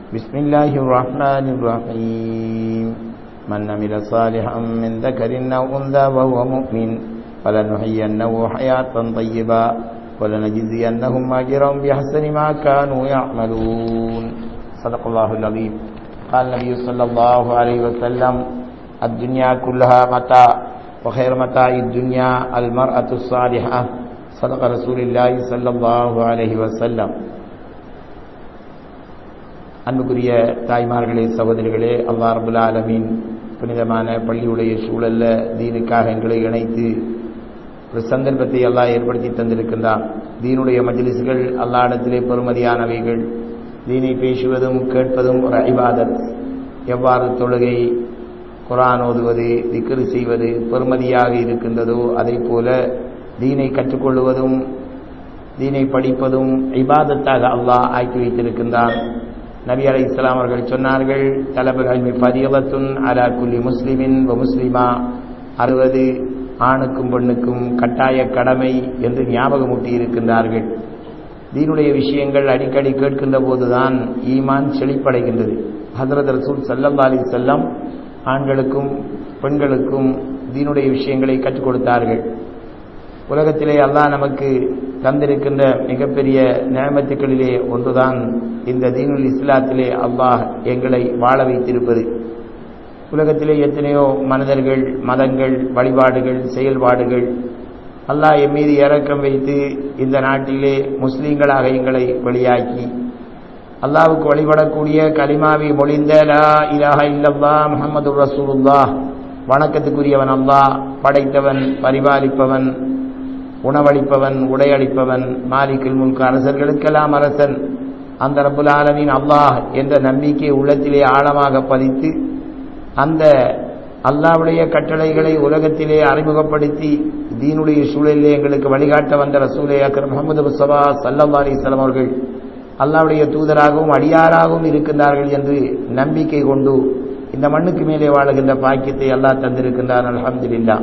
بسم الله الرحمن الرحيم من عمل صالحا من ذكر أو أنثى وهو مؤمن فلنحيينه حياة طيبة ولنجزينهم أجرهم بأحسن ما كانوا يعملون صدق الله العظيم قال النبي صلى الله عليه وسلم الدنيا كلها متاع وخير متاع الدنيا المرأة الصالحة صدق رسول الله صلى الله عليه وسلم அன்புக்குரிய தாய்மார்களே சகோதரிகளே அல்லா ரபுல் ஆலமீன் புனிதமான பள்ளியுடைய சூழல்ல தீனுக்காக எங்களை இணைத்து ஒரு சந்தர்ப்பத்தை எல்லாம் ஏற்படுத்தி தந்திருக்கின்றான் தீனுடைய மஜ்லிஸ்கள் அல்லா இடத்திலே பெறுமதியானவைகள் தீனை பேசுவதும் கேட்பதும் ஒரு ஐபாதத் எவ்வாறு தொழுகை குரான் ஓதுவது திக்ரு செய்வது பெருமதியாக இருக்கின்றதோ அதை போல தீனை கற்றுக்கொள்வதும் தீனை படிப்பதும் இபாதத்தாக அல்லாஹ் ஆக்கி வைத்திருக்கின்றான் நபி அலை இஸ்லாம் அவர்கள் சொன்னார்கள் தலபுல் அல்மி பதியவத்துன் அலா குல்லி முஸ்லிமின் வ முஸ்லிமா அறுபது ஆணுக்கும் பெண்ணுக்கும் கட்டாய கடமை என்று ஞாபகமூட்டி இருக்கின்றார்கள் தீனுடைய விஷயங்கள் அடிக்கடி கேட்கின்ற போதுதான் ஈமான் செழிப்படைகின்றது ஹசரத் ரசூல் சல்லம் அலி செல்லம் ஆண்களுக்கும் பெண்களுக்கும் தீனுடைய விஷயங்களை கற்றுக் கொடுத்தார்கள் உலகத்திலே அல்லாஹ் நமக்கு தந்திருக்கின்ற மிகப்பெரிய நியமத்துக்களிலே ஒன்றுதான் இந்த தீனுல் இஸ்லாத்திலே அல்லாஹ் எங்களை வாழ வைத்திருப்பது உலகத்திலே எத்தனையோ மனிதர்கள் மதங்கள் வழிபாடுகள் செயல்பாடுகள் அல்லாஹ் என் மீது இறக்கம் வைத்து இந்த நாட்டிலே முஸ்லீம்களாக எங்களை வெளியாக்கி அல்லாவுக்கு வழிபடக்கூடிய கலிமாவை மொழிந்த லா இலாஹ இல்லல்லா முகமது ரசூலுல்லா வணக்கத்துக்குரியவன் அல்லாஹ் படைத்தவன் பரிபாலிப்பவன் உணவளிப்பவன் உடையளிப்பவன் மாலிக்கில் முன்கு அரசர்களுக்கெல்லாம் அரசன் அந்த ரபுல் ஆலமின் அல்லாஹ் என்ற நம்பிக்கை உள்ளத்திலே ஆழமாக பதித்து அந்த அல்லாவுடைய கட்டளைகளை உலகத்திலே அறிமுகப்படுத்தி தீனுடைய சூழலிலே எங்களுக்கு வழிகாட்ட வந்த ரசூலே அக்கர் முகமது முஸ்தபா சல்லா அலிஸ்லாம் அவர்கள் அல்லாவுடைய தூதராகவும் அடியாராகவும் இருக்கின்றார்கள் என்று நம்பிக்கை கொண்டு இந்த மண்ணுக்கு மேலே வாழுகின்ற பாக்கியத்தை அல்லாஹ் தந்திருக்கின்றார் அலமதுல்லா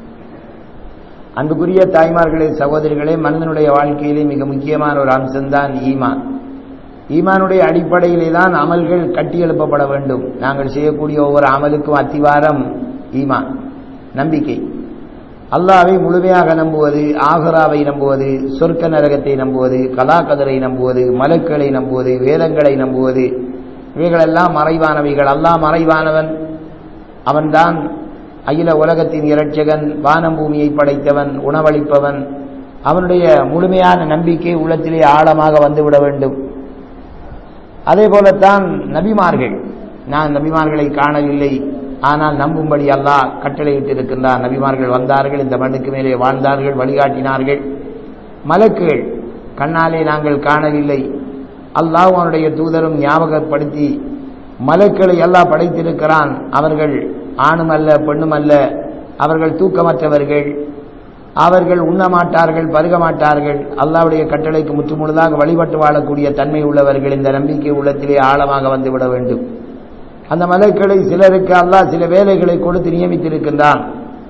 அன்புக்குரிய தாய்மார்களே சகோதரிகளே மனிதனுடைய வாழ்க்கையிலே மிக முக்கியமான ஒரு அம்சம்தான் ஈமான் ஈமானுடைய அடிப்படையிலே தான் அமல்கள் கட்டியெழுப்பப்பட வேண்டும் நாங்கள் செய்யக்கூடிய ஒவ்வொரு அமலுக்கும் அத்திவாரம் ஈமான் நம்பிக்கை அல்லாவை முழுமையாக நம்புவது ஆகராவை நம்புவது சொர்க்க நரகத்தை நம்புவது கலாக்கதரை நம்புவது மலக்களை நம்புவது வேதங்களை நம்புவது இவைகளெல்லாம் மறைவானவைகள் அல்லாஹ் மறைவானவன் அவன்தான் அகில உலகத்தின் இரட்சகன் வானம் பூமியை படைத்தவன் உணவளிப்பவன் அவனுடைய முழுமையான நம்பிக்கை உள்ளத்திலே ஆழமாக வந்துவிட வேண்டும் அதே போலத்தான் நபிமார்கள் நான் நபிமார்களை காணவில்லை ஆனால் நம்பும்படி அல்லாஹ் கட்டளையிட்டிருக்கின்றார் நபிமார்கள் வந்தார்கள் இந்த மண்ணுக்கு மேலே வாழ்ந்தார்கள் வழிகாட்டினார்கள் மலக்குகள் கண்ணாலே நாங்கள் காணவில்லை அல்லாஹ் அவனுடைய தூதரும் ஞாபகப்படுத்தி மலக்களை அல்லாஹ் படைத்திருக்கிறான் அவர்கள் ஆணும் அல்ல பெண்ணும் அல்ல அவர்கள் தூக்கமற்றவர்கள் அவர்கள் உண்ணமாட்டார்கள் பருக மாட்டார்கள் அல்லாவுடைய கட்டளைக்கு முற்றுமுழுதாக வழிபட்டு வாழக்கூடிய தன்மை உள்ளவர்கள் இந்த நம்பிக்கை உள்ளத்திலே ஆழமாக வந்துவிட வேண்டும் அந்த மலக்களை சிலருக்கு அல்லாஹ் சில வேலைகளை கொடுத்து நியமித்திருக்கின்றான்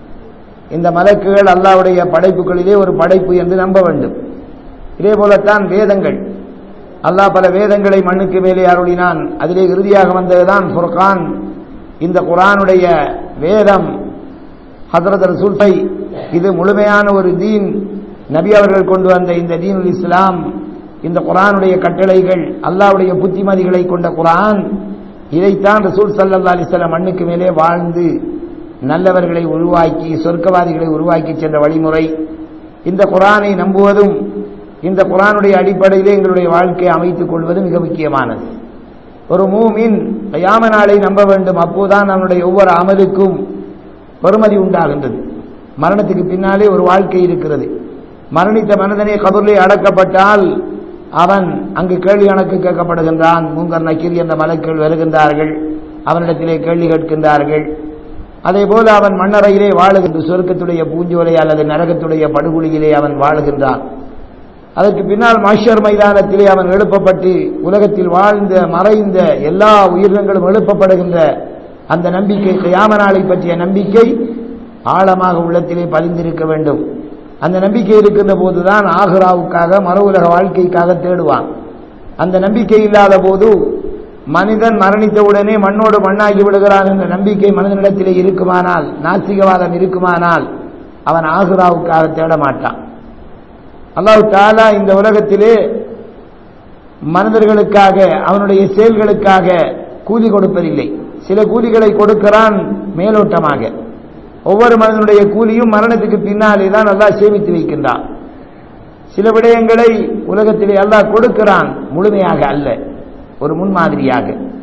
இந்த மலக்குகள் அல்லாவுடைய படைப்புகளிலே ஒரு படைப்பு என்று நம்ப வேண்டும் இதே போலத்தான் வேதங்கள் அல்லாஹ் பல வேதங்களை மண்ணுக்கு மேலே அருளினான் அதிலே இறுதியாக வந்ததுதான் ஃபுர்கான் இந்த குரானுடைய வேதம் ஹசரத் ரசூல்பை இது முழுமையான ஒரு தீன் நபி அவர்கள் கொண்டு வந்த இந்த தீனுல் இஸ்லாம் இந்த குரானுடைய கட்டளைகள் அல்லாவுடைய புத்திமதிகளை கொண்ட குரான் இதைத்தான் ரசூல் சல்லா அலிஸ்லாம் மண்ணுக்கு மேலே வாழ்ந்து நல்லவர்களை உருவாக்கி சொர்க்கவாதிகளை உருவாக்கி சென்ற வழிமுறை இந்த குரானை நம்புவதும் இந்த குரானுடைய அடிப்படையிலே எங்களுடைய வாழ்க்கையை அமைத்துக் கொள்வது மிக முக்கியமானது ஒரு மூமின் கயாம நாளை நம்ப வேண்டும் அப்போதான் அவனுடைய ஒவ்வொரு அமலுக்கும் பெருமதி உண்டாகின்றது மரணத்துக்கு பின்னாலே ஒரு வாழ்க்கை இருக்கிறது மரணித்த மனிதனே கபூர்லே அடக்கப்பட்டால் அவன் அங்கு கேள்வி கணக்கு கேட்கப்படுகின்றான் மூங்கர் நக்கீர் என்ற மலக்கள் வருகின்றார்கள் அவனிடத்திலே கேள்வி கேட்கின்றார்கள் அதே போல அவன் மண்ணறையிலே வாழுகின்ற சொர்க்கத்துடைய பூஞ்சோலை அல்லது நரகத்துடைய படுகொலியிலே அவன் வாழுகின்றான் அதற்கு பின்னால் மாஷர் மைதானத்திலே அவன் எழுப்பப்பட்டு உலகத்தில் வாழ்ந்த மறைந்த எல்லா உயிரினங்களும் எழுப்பப்படுகின்ற அந்த நம்பிக்கை கியாம நாளை பற்றிய நம்பிக்கை ஆழமாக உள்ளத்திலே பதிந்திருக்க வேண்டும் அந்த நம்பிக்கை இருக்கின்ற போதுதான் ஆகுராவுக்காக மறு உலக வாழ்க்கைக்காக தேடுவான் அந்த நம்பிக்கை இல்லாத போது மனிதன் மரணித்தவுடனே மண்ணோடு மண்ணாகி விடுகிறான் என்ற நம்பிக்கை மனிதனிடத்திலே இருக்குமானால் நாஸ்திகவாதம் இருக்குமானால் அவன் ஆசுராவுக்காக தேட மாட்டான் அல்லாஹு தாலா இந்த உலகத்திலே மனிதர்களுக்காக அவனுடைய செயல்களுக்காக கூலி கொடுப்பதில்லை சில கூலிகளை கொடுக்கிறான் மேலோட்டமாக ஒவ்வொரு மனிதனுடைய கூலியும் மரணத்துக்கு பின்னாலே தான் அல்லாஹ் சேமித்து வைக்கின்றான் சில விடயங்களை உலகத்திலே அல்லாஹ் கொடுக்கிறான் முழுமையாக அல்ல ஒரு முன்மாதிரியாக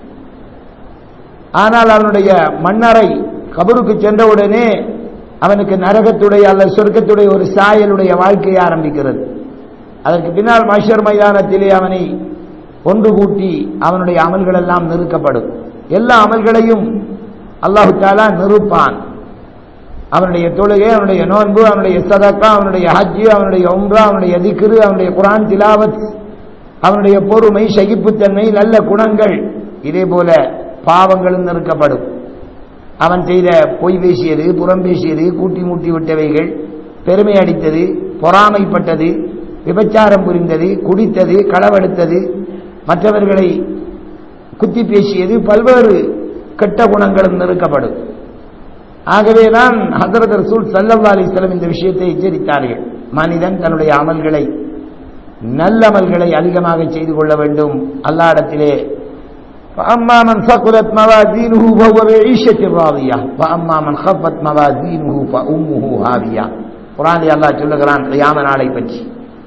ஆனால் அவனுடைய மன்னரை கபருக்கு சென்றவுடனே அவனுக்கு நரகத்துடைய அல்ல சொர்க்கத்துடைய ஒரு சாயலுடைய வாழ்க்கையை ஆரம்பிக்கிறது அதற்கு பின்னால் மஷர் மைதானத்திலே அவனை ஒன்று கூட்டி அவனுடைய அமல்கள் எல்லாம் நிறுக்கப்படும் எல்லா அமல்களையும் அல்லாஹு தாலா நிறுப்பான் அவனுடைய தொழுகை அவனுடைய நோன்பு அவனுடைய சதக்கா அவனுடைய ஹஜ்ஜு அவனுடைய ஒம்ரா அவனுடைய திக்ரு அவனுடைய குரான் திலாவத் அவனுடைய பொறுமை சகிப்புத்தன்மை நல்ல குணங்கள் இதே போல பாவங்களும் நிறுக்கப்படும் அவன் செய்த பொய் பேசியது புறம் பேசியது கூட்டி மூட்டி விட்டவைகள் பெருமை அடித்தது பொறாமைப்பட்டது விபச்சாரம் புரிந்தது குடித்தது களவெடுத்தது மற்றவர்களை குத்தி பேசியது பல்வேறு கெட்ட குணங்களும் நிறுக்கப்படும் ஆகவேதான் ஹசரத் ரசூல் சல்லல்லா அலிஸ்லம் இந்த விஷயத்தை எச்சரித்தார்கள் மனிதன் தன்னுடைய அமல்களை நல்ல அமல்களை அதிகமாக செய்து கொள்ள வேண்டும் அல்லாடத்திலே فأما من ثقلت موازينه فهو بعيشة راضية وأما من خفت موازينه فأمه هاوية குரானில் அல்லாஹ் சொல்லுகிறான் கியாம நாளை பற்றி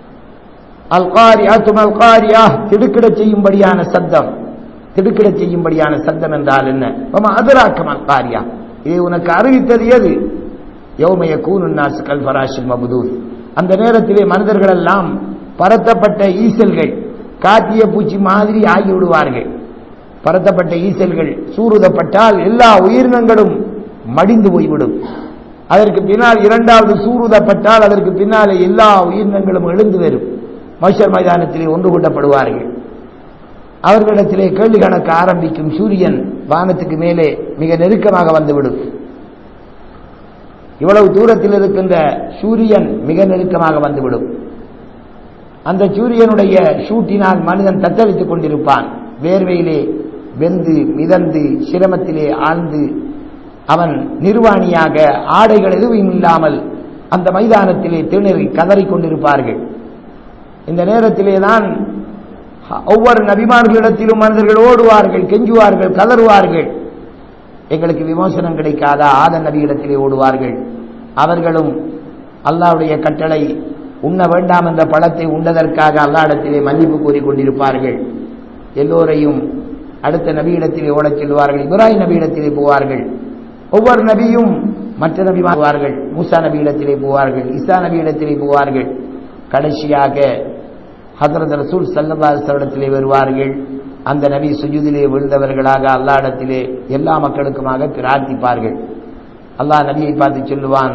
அல்காரியா துமல்காரியா திடுக்கிட செய்யும்படியான சத்தம் திடுக்கிட செய்யும்படியான சத்தம் என்றால் என்ன அதிராக்கம் அல்காரியா இதை உனக்கு அறிவித்தது எது யௌமய கூனுன்னாசு கல்பராஷில் மபுதூர் அந்த நேரத்திலே மனிதர்கள் எல்லாம் பரத்தப்பட்ட ஈசல்கள் காத்திய பூச்சி மாதிரி ஆகிவிடுவார்கள் பரத்தப்பட்ட ஈசல்கள் சூறுதப்பட்டால் எல்லா உயிரினங்களும் மடிந்து போய்விடும் அதற்கு பின்னால் இரண்டாவது சூறுதப்பட்டால் அதற்கு பின்னாலே எல்லா உயிரினங்களும் எழுந்து வரும் மஷர் மைதானத்திலே ஒன்று கூட்டப்படுவார்கள் அவர்களிடத்திலே கேள்வி கணக்கு ஆரம்பிக்கும் சூரியன் வானத்துக்கு மேலே மிக நெருக்கமாக வந்துவிடும் இவ்வளவு தூரத்தில் இருக்கின்ற சூரியன் மிக நெருக்கமாக வந்துவிடும் அந்த சூரியனுடைய ஷூட்டினால் மனிதன் தத்தளித்துக் கொண்டிருப்பான் வேர்வையிலே வெந்து மிதந்து சிரமத்திலே ஆழ்ந்து அவன் நிர்வாணியாக ஆடைகள் எதுவும் இல்லாமல் அந்த மைதானத்திலே திணறி கதறிக் கொண்டிருப்பார்கள் இந்த நேரத்திலே தான் ஒவ்வொரு நபிமார்களிடத்திலும் மனிதர்கள் ஓடுவார்கள் கெஞ்சுவார்கள் கதறுவார்கள் எங்களுக்கு விமோசனம் கிடைக்காதா ஆத நபியிடத்திலே ஓடுவார்கள் அவர்களும் அல்லாவுடைய கட்டளை உண்ண வேண்டாம் என்ற பழத்தை உண்டதற்காக அல்லாடத்திலே மன்னிப்பு கூறி கொண்டிருப்பார்கள் எல்லோரையும் அடுத்த நபியிடத்திலே ஓடச் செல்வார்கள் இப்ராஹிம் நபியிடத்திலே போவார்கள் ஒவ்வொரு நபியும் மற்ற நபி போவார்கள் மூசா நபியிடத்திலே போவார்கள் ஈசா நபியிடத்திலே போவார்கள் கடைசியாக ஹசரத் ரசூல் சல்லபாசரிடத்திலே வருவார்கள் அந்த நபி சுஜுதிலே விழுந்தவர்களாக அல்லாடத்திலே எல்லா மக்களுக்குமாக பிரார்த்திப்பார்கள் அல்லாஹ் நபியை பார்த்து சொல்லுவான்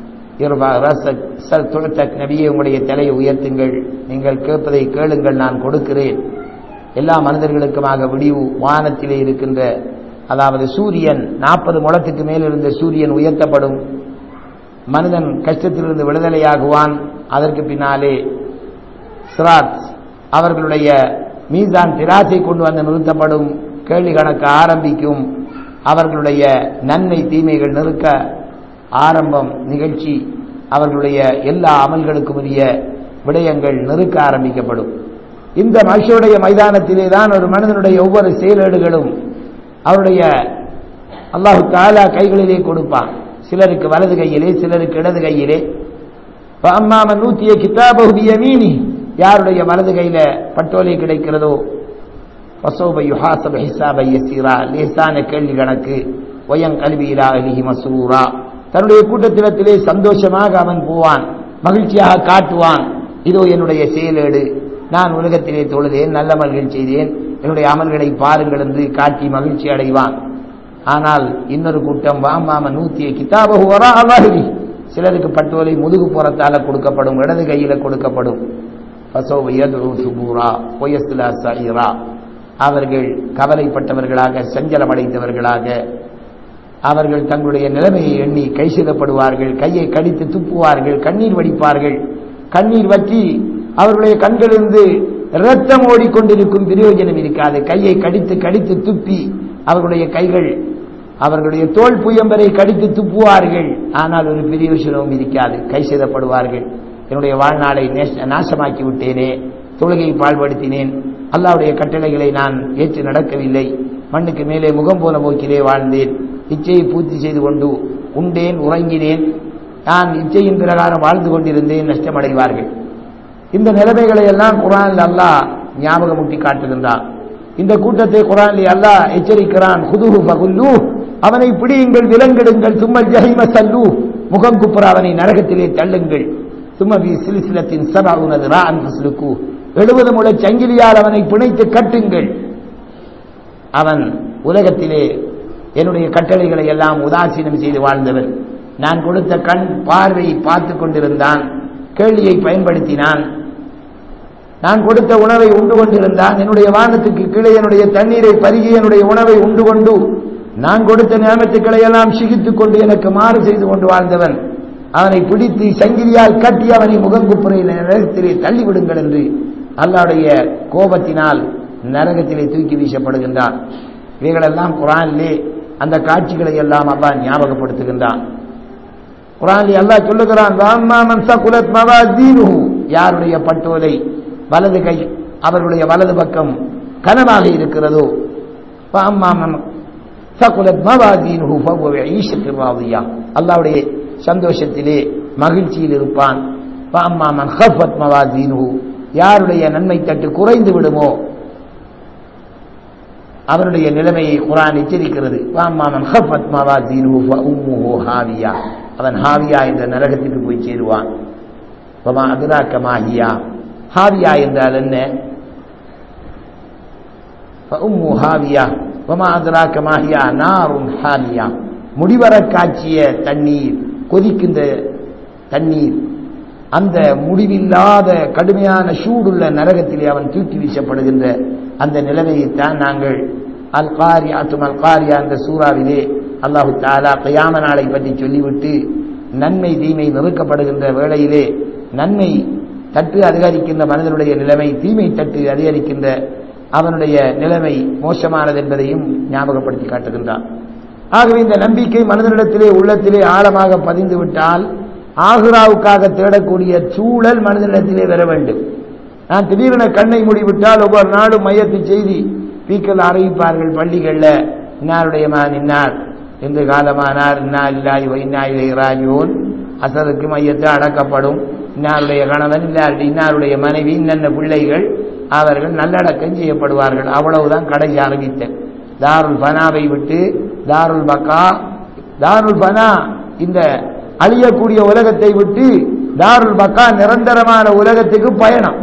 நபியை உங்களுடைய தலையை உயர்த்துங்கள் நீங்கள் கேட்பதை கேளுங்கள் நான் கொடுக்கிறேன் எல்லா மனிதர்களுக்குமாக விடிவு வானத்திலே இருக்கின்ற அதாவது சூரியன் நாற்பது முழத்துக்கு மேல் இருந்த சூரியன் உயர்த்தப்படும் மனிதன் கஷ்டத்திலிருந்து விடுதலையாகுவான் அதற்கு பின்னாலே சிராத் அவர்களுடைய மீசான் திராசை கொண்டு வந்து நிறுத்தப்படும் கேள்வி கணக்கு ஆரம்பிக்கும் அவர்களுடைய நன்மை தீமைகள் நிறுக்க ஆரம்பம் நிகழ்ச்சி அவர்களுடைய எல்லா அமல்களுக்கும் உரிய விடயங்கள் நெருக்க ஆரம்பிக்கப்படும் இந்த மனுஷனுடைய மைதானத்திலே தான் ஒரு மனிதனுடைய ஒவ்வொரு செயலேடுகளும் அவருடைய அல்லாஹு தாலா கைகளிலே கொடுப்பான் சிலருக்கு வலது கையிலே சிலருக்கு இடது கையிலே அம்மாமன் நூத்திய கிதாபகுதிய மீனி யாருடைய வலது கையில பட்டோலை கிடைக்கிறதோ லேசான கேள்வி கணக்கு ஒயங் கல்வியிலா அலிஹி மசூரா தன்னுடைய கூட்டத்திலத்திலே சந்தோஷமாக அவன் போவான் மகிழ்ச்சியாக காட்டுவான் இதோ என்னுடைய செயலேடு நான் உலகத்திலே தொழுதேன் நல்ல அமல்கள் செய்தேன் என்னுடைய அமல்களை பாருங்கள் என்று காட்டி மகிழ்ச்சி அடைவான் ஆனால் இன்னொரு கூட்டம் வாமாம நூத்திய கிதாபகு வரா அல்லாஹி சிலருக்கு பட்டோலை முதுகு புறத்தால கொடுக்கப்படும் இடது கையில கொடுக்கப்படும் அவர்கள் கவலைப்பட்டவர்களாக சஞ்சலம் அடைந்தவர்களாக அவர்கள் தங்களுடைய நிலைமையை எண்ணி கை செய்தப்படுவார்கள் கையை கடித்து துப்புவார்கள் கண்ணீர் வடிப்பார்கள் கண்ணீர் வற்றி அவர்களுடைய கண்களிலிருந்து ரத்தம் ஓடிக்கொண்டிருக்கும் பிரயோஜனம் இருக்காது கையை கடித்து கடித்து துப்பி அவர்களுடைய கைகள் அவர்களுடைய தோல் புயம்பரை கடித்து துப்புவார்கள் ஆனால் ஒரு பிரயோஜனமும் இருக்காது கை செய்தப்படுவார்கள் என்னுடைய வாழ்நாளை நேச- நாசமாக்கி விட்டேனே தொழுகை பாழ்படுத்தினேன் அல்லாவுடைய கட்டளைகளை நான் ஏற்று நடக்கவில்லை மண்ணுக்கு மேலே முகம் போல போக்கிலே வாழ்ந்தேன் இச்சையை பூர்த்தி செய்து கொண்டு உண்டேன் உறங்கினேன் நான் இச்சையின் பிரகாரம் வாழ்ந்து கொண்டிருந்தேன் நஷ்டமடைவார்கள் இந்த நிலைமைகளை எல்லாம் குரானில் அல்லாஹ் ஞாபகமூட்டி காட்டுகின்றான் இந்த கூட்டத்தை குரானில் அல்லாஹ் எச்சரிக்கிறான் குதுஹு ஃபகுல்லு அவனை பிடியுங்கள் விலங்கிடுங்கள் சும்மல் ஜஹிம சல்லு முகம் குப்புற அவனை நரகத்திலே தள்ளுங்கள் சும்மபி சிலிசிலத்தின் சபாவுனது ரான் ஃபஸ்லுக்கு எழுபது முளை சங்கிலியால் அவனை பிணைத்து கட்டுங்கள் அவன் உலகத்திலே என்னுடைய கட்டளைகளை எல்லாம் உதாசீனம் செய்து வாழ்ந்தவன் நான் கொடுத்த கண் பார்வை பார்த்து கொண்டிருந்தான் கேள்வியை பயன்படுத்தினான் நான் கொடுத்த உணவை உண்டு கொண்டிருந்தான் என்னுடைய வானத்துக்கு கீழே என்னுடைய தண்ணீரை பருகி என்னுடைய உணவை உண்டு கொண்டு நான் கொடுத்த நியமத்துக்களை எல்லாம் சிகித்துக் கொண்டு எனக்கு மாறு செய்து கொண்டு வாழ்ந்தவன் அவனை பிடித்து சங்கிலியால் கட்டி அவனை முகங்குப்புறை நரகத்திலே தள்ளிவிடுங்கள் என்று அல்லாவுடைய கோபத்தினால் நரகத்திலே தூக்கி வீசப்படுகின்றான் இவைகளெல்லாம் குரானிலே அந்த காட்சிகளை எல்லாம் அல்லாஹ் ஞாபகப்படுத்துகின்றான் குரானில் அல்லாஹ் சொல்லுகிறான் "வஅம்மா மன் சகுலத் மவாசீனுஹு", யாருடைய பட்டோலை வலது கை அவர்களுடைய வலது பக்கம் கனமாக இருக்கிறதோ "வஅம்மா மன் சகுலத் மவாசீனுஹு ஃபஹுவ ஃபீ ஈஷத்தின் ராதியா", அல்லாஹ்வுடைய சந்தோஷத்திலே மகிழ்ச்சியில் இருப்பான் "வஅம்மா மன் ஹஃபத் மவாசீனுஹு", யாருடைய நன்மை தட்டு குறைந்து விடுமோ அவனுடைய நிலைமையை குரான் எச்சரிக்கிறது "வஅம்மா மன் ஹஃபத் மவாசீனுஹு ஃபஉம்முஹு ஹாவியா", அவன் ஹாவியா என்ற நரகத்துக்கு போய் சேருவான் வமா அதுராக்க மாஹியா ஹாவியா என்றால் என்ன ஃபஉம்மு ஹாவியா வமா அதுராக்க மாஹியா நாருன் ஹாமியா முடிவர காட்சிய தண்ணீர் கொதிக்கின்ற தண்ணீர் அந்த முடிவில்லாத கடுமையான சூடுள்ள நரகத்திலே அவன் தூக்கி வீசப்படுகின்ற அந்த நிலைமையைத்தான் நாங்கள் அல் காரியா தும் அல் காரியா என்ற சூறாவிலே அல்லாஹு தாலா கயாம நாளை பற்றி சொல்லிவிட்டு நன்மை தீமை நிறுக்கப்படுகின்ற வேளையிலே நன்மை தட்டு அதிகரிக்கின்ற மனிதனுடைய நிலைமை தீமை தட்டு அதிகரிக்கின்ற அவனுடைய நிலைமை மோசமானது என்பதையும் ஞாபகப்படுத்தி காட்டுகின்றான் ஆகவே இந்த நம்பிக்கை மனிதனிடத்திலே உள்ளத்திலே ஆழமாக பதிந்து விட்டால் ஆகுராவுக்காக தேடக்கூடிய சூழல் மனிதனிடத்திலே வர வேண்டும் நான் திடீரென கண்ணை மூடிவிட்டால் ஒவ்வொரு நாளும் மையத்து செய்தி பீக்கள் அறிவிப்பார்கள் பள்ளிகளில் இன்னாருடைய மகன் இன்னார் என்று காலமானார் இன்னா இல்லாய் வைநாயிலை ராஜோன் அசருக்கு மையத்தை அடக்கப்படும் இன்னாருடைய கணவன் இல்லார் இன்னாருடைய மனைவி இன்னென்ன பிள்ளைகள் அவர்கள் நல்லடக்கம் செய்யப்படுவார்கள் அவ்வளவுதான் கடைசி ஆரம்பித்தேன் தாருல் பனாவை விட்டு தாருல் பக்கா தாருல் பனா இந்த அழியக்கூடிய உலகத்தை விட்டு தாருல் பக்கா நிரந்தரமான உலகத்துக்கு பயணம்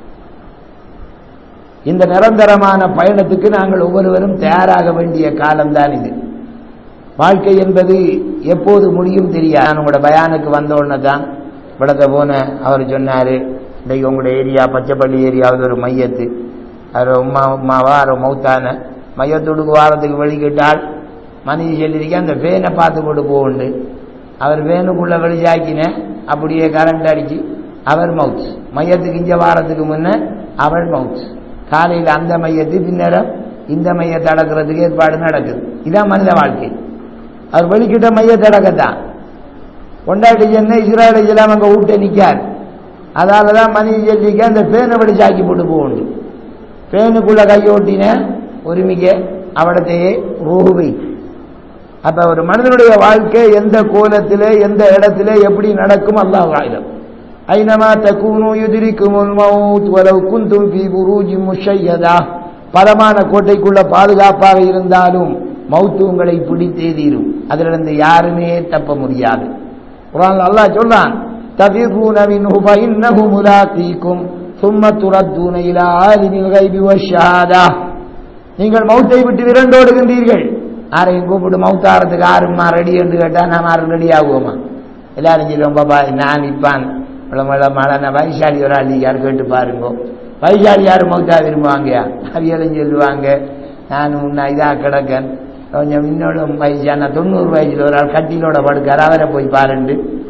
இந்த நிரந்தரமான பயணத்துக்கு நாங்கள் ஒவ்வொருவரும் தயாராக வேண்டிய காலம்தான் இது வாழ்க்கை என்பது எப்போது முடியும் தெரியாது நான் உங்களோட பயானுக்கு வந்த உடனே தான் விடத்தை போன அவர் சொன்னார் இன்றைக்கு உங்களோட ஏரியா பச்சைப்பள்ளி ஏரியாவில் ஒரு மையத்து அவர் உமா உமாவா அவர் மௌத்தான மையத்தோடுக்கு வாரத்துக்கு வெளிக்கிட்டால் மனைவி சொல்லியிருக்கேன் அந்த ஃபேனை பார்த்து போட்டு போகுண்டு அவர் ஃபேனுக்குள்ளே வெளிச்சாக்கின அப்படியே கரண்ட் அடிச்சு அவர் மவுத் மையத்துக்கு இஞ்ச வாரத்துக்கு முன்ன அவள் மவுத் காலையில் அந்த மையத்து பின்னரம் இந்த மையத்தை அடக்கிறதுக்கு ஏற்பாடு நடக்குது இதான் மனித வாழ்க்கை அவர் வெளிக்கிட்ட மையத்தை அடக்கத்தான் கொண்டாடி என்ன இஸ்ராயல் இஸ்லாம் அங்கே வீட்டை நிற்கார் அதால தான் மனைவி சொல்லிக்க அந்த ஃபேனை வெளிச்சாக்கி போட்டு போகுண்டு ஃபேனுக்குள்ளே கையோட்டின ஒருமிக்க அவடத்தையே ரூஹுவை அப்ப ஒரு மனிதனுடைய வாழ்க்கை எந்த கோலத்திலே எந்த இடத்திலே எப்படி நடக்கும் அல்லாஹ் ஆயிரம் ஐனமா தக்கூனு யுதிரிக்குமுல் மவுத் வலவ் குந்தும் ஃபீ புரூஜின் முஷையதா பலமான கோட்டைக்குள்ள பாதுகாப்பாக இருந்தாலும் மௌத்து உங்களை பிடித்தே தீரும் அதிலிருந்து யாருமே தப்ப முடியாது குரான் அல்லாஹ் சொல்றான் தபிர்ரூன மின்ஹு ஃபஇன்னஹு முலாகீக்கும் ثم تردون الى عالم الغيب والشهاده நீங்கள் மௌத்தை விட்டு விரண்டோடுகின்றீர்கள் யாரையும் கூப்பிட்டு மௌத்தாரத்துக்கு ஆறுமா ரெடி என்று கேட்டால் நாம் யாரும் ரெடி ஆகுவோமா எல்லாரும் சொல்லுவோம் பாப்பா நான் நிற்பான் மழை மழை வைசாலி ஒரு ஆள் யார் கேட்டு பாருங்க வைசாலி யாரும் மௌத்தா விரும்புவாங்கயா அவியலும் சொல்லுவாங்க நான் உன்னை இதாக கிடக்கன் கொஞ்சம் இன்னொரு வயசான தொண்ணூறு வயசுல ஒரு ஆள் கட்டிலோட படுக்கார் அவரை போய் பாருண்டு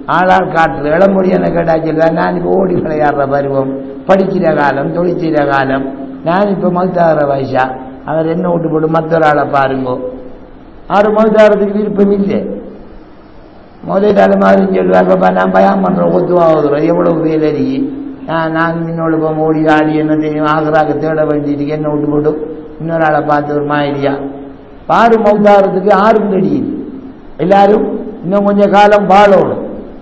ஆளால் காட்டுற இளமொழி என்ன கேட்டாச்சு நான் இப்போ ஓடி விளையாடுற பருவம் படிக்கிற காலம் தொழிற்சிற காலம் நான் இப்போ மௌத்தாகிற வயசா அவர் என்ன விட்டு போட்டு மற்றொரு ஆளை பாருங்கோ அவர் மௌத்தாகிறதுக்கு விருப்பம் இல்லை முதலாளி மாதிரி சொல்லுவார் பாப்பா நான் பயம் பண்ணுறேன் ஒத்துவாகுதுறோம் எவ்வளவு வேலை இருக்கு நான் நான் இன்னொரு இப்போ ஓடி ஆடி என்ன தெரியும் ஆகிறாக தேட வேண்டியிருக்கு என்ன விட்டு போட்டு இன்னொரு ஆளை பார்த்து ஒரு மாதிரியா பாரு மௌத்தாகிறதுக்கு யாரும் தெரியுது எல்லாரும் இன்னும் கொஞ்சம் காலம் வாழணும்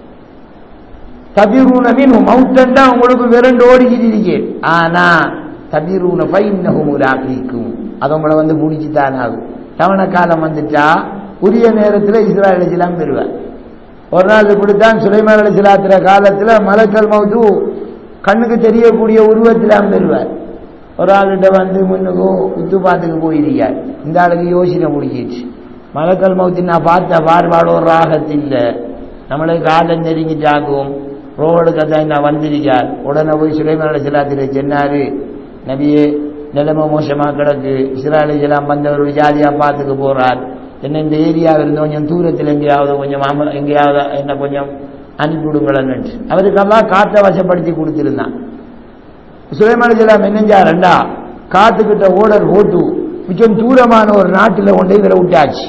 தபிரூன மீன் மவுத்தண்டா உங்களுக்கு விரண்டு ஓடிக்கிட்டு இருக்கேன் ஆனா தபிரூன பைன்னகும் ஆக்கிக்கும் அது உங்களை வந்து பிடிச்சித்தான் ஆகும் தவண காலம் வந்துட்டா உரிய நேரத்தில் இஸ்ராயல் இஸ்லாம் பெறுவார் ஒரு நாள் இப்படித்தான் சுலைமான் அலிஸ்லாத்திர காலத்தில் மலக்கல் மவுத்து கண்ணுக்கு தெரியக்கூடிய உருவத்திலாம் பெறுவார் ஒரு ஆளுகிட்ட வந்து முன்னுக்கு உத்து பாத்துக்கு போயிருக்கார் இந்த ஆளுக்கு யோசனை முடிக்கிச்சு மலக்கல் மவுத்தி நான் பார்த்த பார்வாட ஒரு ராகத்தில் நம்மளுக்கு காலம் நெருங்கிட்டாக்கும் ரோடுக்கு தான் நான் வந்திருக்கார் உடனே போய் சுலைமான் அலிஸ்லாத்திர சொன்னாரு நபியே நிலைமை மோசமா கிடக்கு இஸ்ராயல் எல்லாம் வந்தவருடைய ஜாதியா பார்த்துக்க போறார் என்ன இந்த ஏரியாவில் இருந்து கொஞ்சம் தூரத்தில் எங்கேயாவது கொஞ்சம் அம எங்கேயாவது என்ன கொஞ்சம் அனுப்பிவிடுங்களேன்னு அவருக்கெல்லாம் காற்றை வசப்படுத்தி கொடுத்திருந்தான் சுலைமான் ஜலாம் என்னஞ்சாரண்டா காத்துக்கிட்ட ஓடர் ஓட்டு மிச்சம் தூரமான ஒரு நாட்டில் கொண்டு இவரை விட்டாச்சு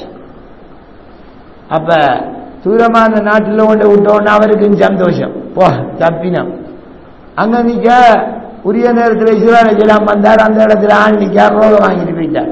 அப்ப தூரமான நாட்டில் கொண்டு விட்டோன்னா அவருக்கு சந்தோஷம் போ தப்பினம் அங்க நிக்க உரிய நேரத்தில் இஸ்ராயல் ஜலாம் வந்தார் அந்த இடத்துல ஆள் நிக்கார் ரோகம் வாங்கிட்டு போயிட்டார்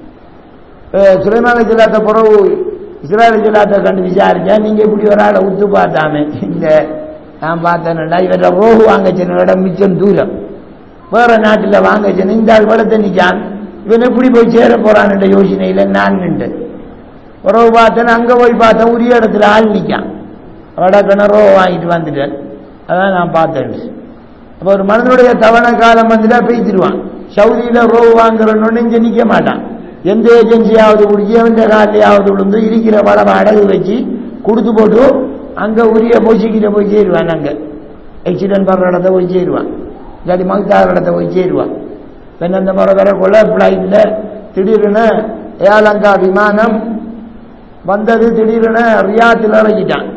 சுலைமான ஜில்லாத்த பிறகு இஸ்ராயல் ஜில்லாத்தை கண்டு விசாரிச்சா நீங்க இப்படி ஒரு ஆளை உத்து பார்த்தாமே இந்த நான் பார்த்தேன்டா இவர ரோகு வாங்க சென்ன இடம் மிச்சம் தூரம் வேற நாட்டில் வாங்க சென்ன இந்த ஆள் வளர்த்து நிற்கான் இவன் எப்படி போய் சேர போறான்ன்ற யோசனையில் நான் நின்று உறவு பார்த்தேன் அங்க போய் பார்த்தேன் உரிய இடத்துல ஆள் நிற்கான் வடக்கண ரோகு வாங்கிட்டு வந்துட்டேன் அதான் நான் பார்த்தேன் அப்போ ஒரு மனிதனுடைய தவணை காலம் வந்துட்டா பெய்திருவான் சவுதியில ரோவு வாங்குறன்னு இங்க நிக்க மாட்டான் எந்த ஏஜென்சியாவது குடிச்சு எந்த காலையாவது விழுந்து இருக்கிற வளவை அடகு வச்சு கொடுத்து போட்டு அங்க உரிய பொசிக்கிட்ட போய் சேருவான் அங்க ஆக்சிடென்ட் பண்ற இடத்த போய் சேருவான் இல்லாட்டி மகத்தாகிற இடத்த போய் சேருவான் பின்ன இந்த முறை வரக்குள்ள பிளைட்ல திடீர்னு ஏலங்கா விமானம் வந்தது திடீர்னு ரியாத்தில் இறக்கிட்டான்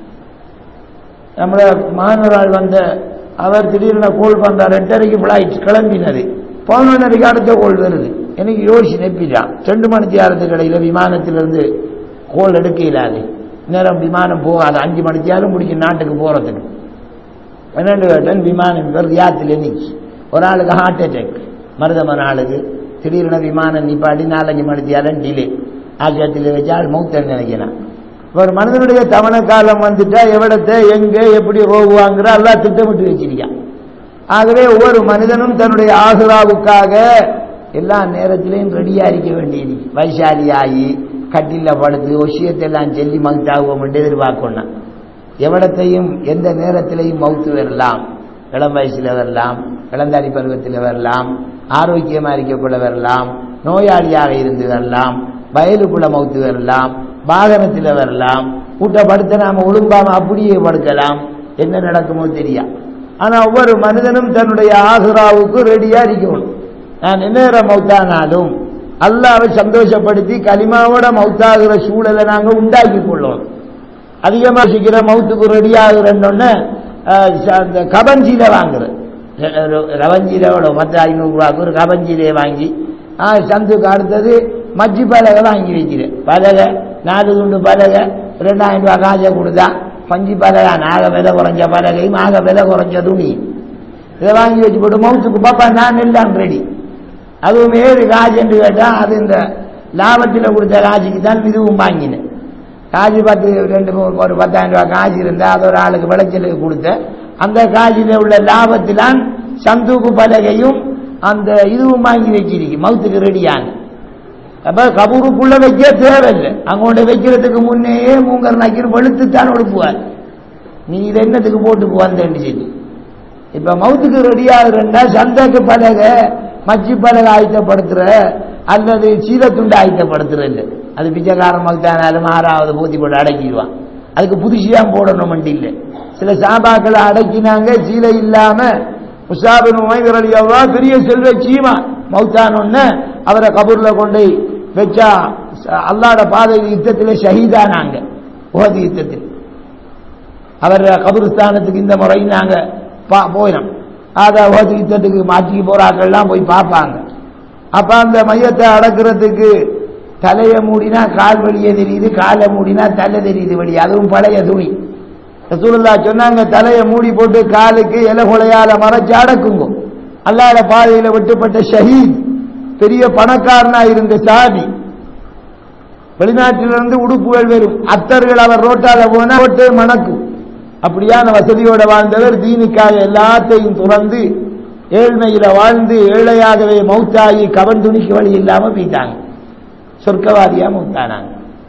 நம்மள மாணவரால் வந்த அவர் திடீர்னு கோல் பண்றார் எட்டரைக்கு பிளைட் கிளம்பினது பதினொன்னரைக்கு அடுத்த கோல் வருது எனக்கு யோசிச்சு நெப்பிட்டான் ரெண்டு மணி தியாரத்துக்கு இடையில விமானத்திலிருந்து கோல் எடுக்க இல்லாது நேரம் விமானம் போகாது அஞ்சு மணி தியாரம் முடிக்கும் நாட்டுக்கு போறதுக்கு பன்னெண்டு கேட்டன் விமானம் இவர் ரியாத்தில் நிற்கி ஒரு ஆளுக்கு ஹார்ட் அட்டாக் மருதமன் ஆளுக்கு திடீர்னு விமானம் நிப்பாட்டி நாலஞ்சு மணி தியாரம் டிலே ஆசியத்தில் வச்சால் மௌத்தன் நினைக்கிறான் ஒரு மனிதனுடைய தவண காலம் வந்துட்டா எவ்வளத்தை எங்க எப்படி ரோகுவாங்கிற எல்லாம் திட்டமிட்டு வச்சிருக்கான் ஆகவே ஒவ்வொரு மனிதனும் தன்னுடைய ஆசுராவுக்காக எல்லா நேரத்திலையும் ரெடியா இருக்க வேண்டியது வைசாலியாகி கட்டில படுத்து விஷயத்தை எல்லாம் சொல்லி மவுத்தாகுவோம் என்று எதிர்பார்க்கணும் எவ்வளத்தையும் எந்த நேரத்திலையும் மவுத்து வரலாம் இளம் வயசுல வரலாம் இளந்தாரி பருவத்தில் வரலாம் ஆரோக்கியமா இருக்கக்குள்ள வரலாம் நோயாளியாக இருந்து வரலாம் வயலுக்குள்ள மவுத்து வரலாம் வாகனத்தில் வரலாம் கூட்ட படுத்த நாம ஒழுங்காம அப்படியே படுக்கலாம் என்ன நடக்குமோ தெரியா ஆனா ஒவ்வொரு மனிதனும் தன்னுடைய ஆசுராவுக்கு ரெடியா இருக்கணும் நான் என்ன மௌத்தானாலும் அல்லாவை சந்தோஷப்படுத்தி கலிமாவோட மௌத்தாகிற சூழலை நாங்க உண்டாக்கி கொள்ளணும் அதிகமா சீக்கிரம் மௌத்துக்கு ரெடி ஆகுறோன்னு அந்த கபஞ்சியில வாங்குற ரவஞ்சியிலோட மற்ற ஐநூறு ரூபாய்க்கு ஒரு கபஞ்சியிலே வாங்கி சந்துக்கு அடுத்தது மஜ்ஜி பலகை வாங்கி வைக்கிறேன் பலகை நாலு துண்டு பலகை ரெண்டாயிரம் ரூபாய் காசை கொடுத்தா பஞ்சு பலகை நாக விலை குறைஞ்ச பலகையும் ஆக விலை குறைஞ்ச துணி இதை வாங்கி வச்சு போட்டு மவுத்துக்கு பாப்பா நான் எல்லாம் ரெடி அதுவும் ஏழு காசு என்று கேட்டால் அது இந்த லாபத்தில் கொடுத்த காசுக்கு தான் இதுவும் வாங்கினேன் காசு பத்து ரெண்டு ஒரு பத்தாயிரம் ரூபாய் காசு இருந்தால் அது ஒரு ஆளுக்கு விளைச்சலுக்கு கொடுத்த அந்த காசில் உள்ள லாபத்திலான் சந்தூக்கு பலகையும் அந்த இதுவும் வாங்கி வச்சிருக்கு மவுத்துக்கு ரெடியான அப்ப கபூருக்குள்ள வைக்க தேவையில்லை அங்கோண்ட வைக்கிறதுக்கு முன்னேயே மூங்கர் நக்கீர் வெளுத்துத்தான் ஒடுப்புவார் நீ இதை என்னத்துக்கு போட்டு போவான்னு சொல்லி இப்ப மவுத்துக்கு ரெடி ஆகுறா சந்தைக்கு பலக மச்சி பலக ஆயத்தப்படுத்துற அல்லது சீலத்துண்டு ஆயத்தப்படுத்துற இல்லை அது பிச்சைக்கார மகத்தானாலும் ஆறாவது பூத்தி போட்டு அடக்கிடுவான் அதுக்கு புதுசியா போடணும் இல்லை சில சாபாக்களை அடக்கினாங்க சீலை இல்லாம முசாபின் உமைவிரல் எவ்வளோ பெரிய செல்வ சீமா மௌத்தானொன்னு அவரை கபூர்ல கொண்டு வச்சா அல்லாட பாதை யுத்தத்தில் ஷஹீதானாங்க உகது யுத்தத்தில் அவர் கபருஸ்தானத்துக்கு இந்த முறை நாங்க பா- போயினோம் அதை ஓசி யுத்தத்துக்கு மாற்றி போறாக்கள்லாம் போய் பார்ப்பாங்க அப்ப அந்த மையத்தை அடக்கிறதுக்கு தலையை மூடினா கால் வெளியே தெரியுது காலை மூடினா தலை தெரியுது வெளியே அதுவும் பழைய துணி ரசூலுல்லா சொன்னாங்க தலையை மூடி போட்டு காலுக்கு இலகுலையால மறைச்சு அடக்குங்க அல்லாத பாதையில வெட்டுப்பட்ட ஷஹீத் பெரிய பணக்காரனா இருந்த சாதி வெளிநாட்டிலிருந்து உடுப்புகள் வரும் அத்தர்கள் அவர் ரோட்டால போனா ரோட்டே மணக்கும் அப்படியான வசதியோட வாழ்ந்தவர் தீனுக்காக எல்லாத்தையும் துறந்து ஏழ்மையில வாழ்ந்து ஏழையாகவே மௌத்தாகி கவன் துணிக்கு வழி இல்லாம போயிட்டாங்க சொர்க்கவாதியா மௌத்தானாங்க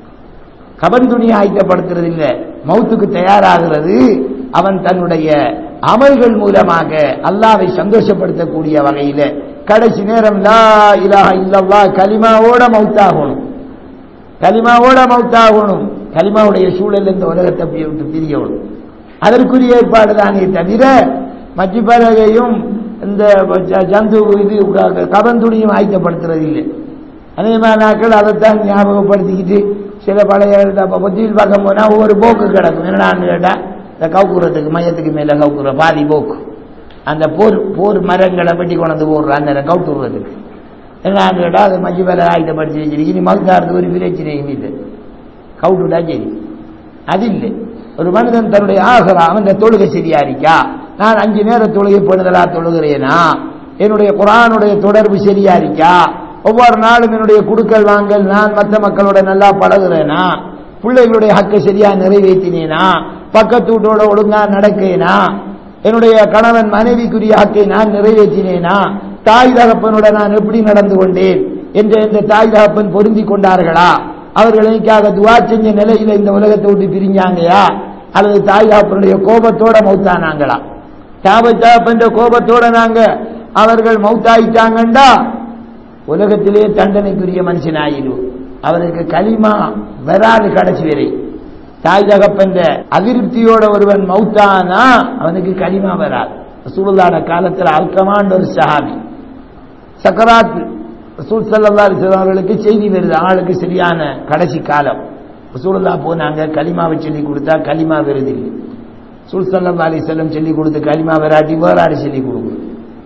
கவன் துணி ஆயத்தப்படுத்துறது இல்ல மௌத்துக்கு தயாராகிறது அவன் தன்னுடைய அமல்கள் மூலமாக அல்லாவை சந்தோஷப்படுத்தக்கூடிய வகையில கடைசி நேரம் லா இலாஹ இல்லல்லா கலிமாவோட மௌத்தாகணும் கலிமாவோட மௌத்தாகணும் கலிமாவுடைய சூழல் இந்த உலகத்தை பி- விட்டு பிரியணும் அதற்குரிய ஏற்பாடு தானே தவிர மஜ்ஜிபலகையும் இந்த ஜ- ஜந்து இது க- கவந்துணியும் ஆயத்தப்படுத்துறது இல்லை அதே மாதிரி நாட்கள் அதைத்தான் ஞாபகப்படுத்திக்கிட்டு சில பழைய பொத்தியில் பார்க்க போனா ஒவ்வொரு போக்கு கிடக்கும் என்னடான்னு கேட்டா இந்த கவுக்குறதுக்கு மையத்துக்கு மேல கவுக்குற பாதி போக்கு அந்த போர் போர் மரங்களை வெட்டி கொண்டு போடுற அந்த கவுத்துறதுக்கு என்னன்னு கேட்டா அது மஞ்சு மேல ஆயுதப்படுத்தி வச்சிருக்கு இனி மகுதாரத்துக்கு ஒரு பிரச்சனையும் இல்லை கவுட்டுட்டா சரி அது இல்லை ஒரு மனிதன் தன்னுடைய ஆகரா அவன் தொழுகை சரியா இருக்கா நான் அஞ்சு நேர தொழுகை பண்ணுதலா தொழுகிறேனா என்னுடைய குரானுடைய தொடர்பு சரியா இருக்கா ஒவ்வொரு நாளும் என்னுடைய குடுக்கல் வாங்கல் நான் மற்ற மக்களோட நல்லா பழகுறேனா பிள்ளைகளுடைய ஹக்கை சரியா நிறைவேற்றினேனா பக்கத்து வீட்டோட ஒழுங்கா நடக்கேனா என்னுடைய கணவன் மனைவிக்குரிய ஹக்கை நான் நிறைவேற்றினேனா தாய் தகப்பனோட நான் எப்படி நடந்து கொண்டேன் என்ற இந்த தாய் தகப்பன் பொருந்தி கொண்டார்களா அவர்கள் எனக்காக துவா செஞ்ச நிலையில இந்த உலகத்தை விட்டு பிரிஞ்சாங்கயா அல்லது தாய் தகப்பனுடைய கோபத்தோட மௌத்தானாங்களா தாய் தகப்பன் கோபத்தோட நாங்க அவர்கள் மௌத்தாயிட்டாங்கண்டா உலகத்திலே தண்டனைக்குரிய மனுஷன் ஆயிடுவோம் அவருக்கு களிமா வராது கடைசி வரை தாய் தகப்பன்ற அதிருப்தியோட ஒருவன் மௌத்தானா அவனுக்கு களிமா வராது ரசூலுல்லாஹ் காலத்துல அல்கமான் ஒரு சஹாபி சக்கராத் ரசூல் ஸல்லல்லாஹு அலைஹி வஸல்லம் அவர்களுக்கு செய்தி வருது ஆளுக்கு சரியான கடைசி காலம் ரசூலுல்லாஹ் போனாங்க களிமாவை சொல்லி கொடுத்தா களிமா வருது இல்லை ரசூல் ஸல்லல்லாஹு அலைஹி வஸல்லம் சொல்லி கொடுத்து களிமா வராட்டி வேற ஆடு சொல்லி கொடுக்கும்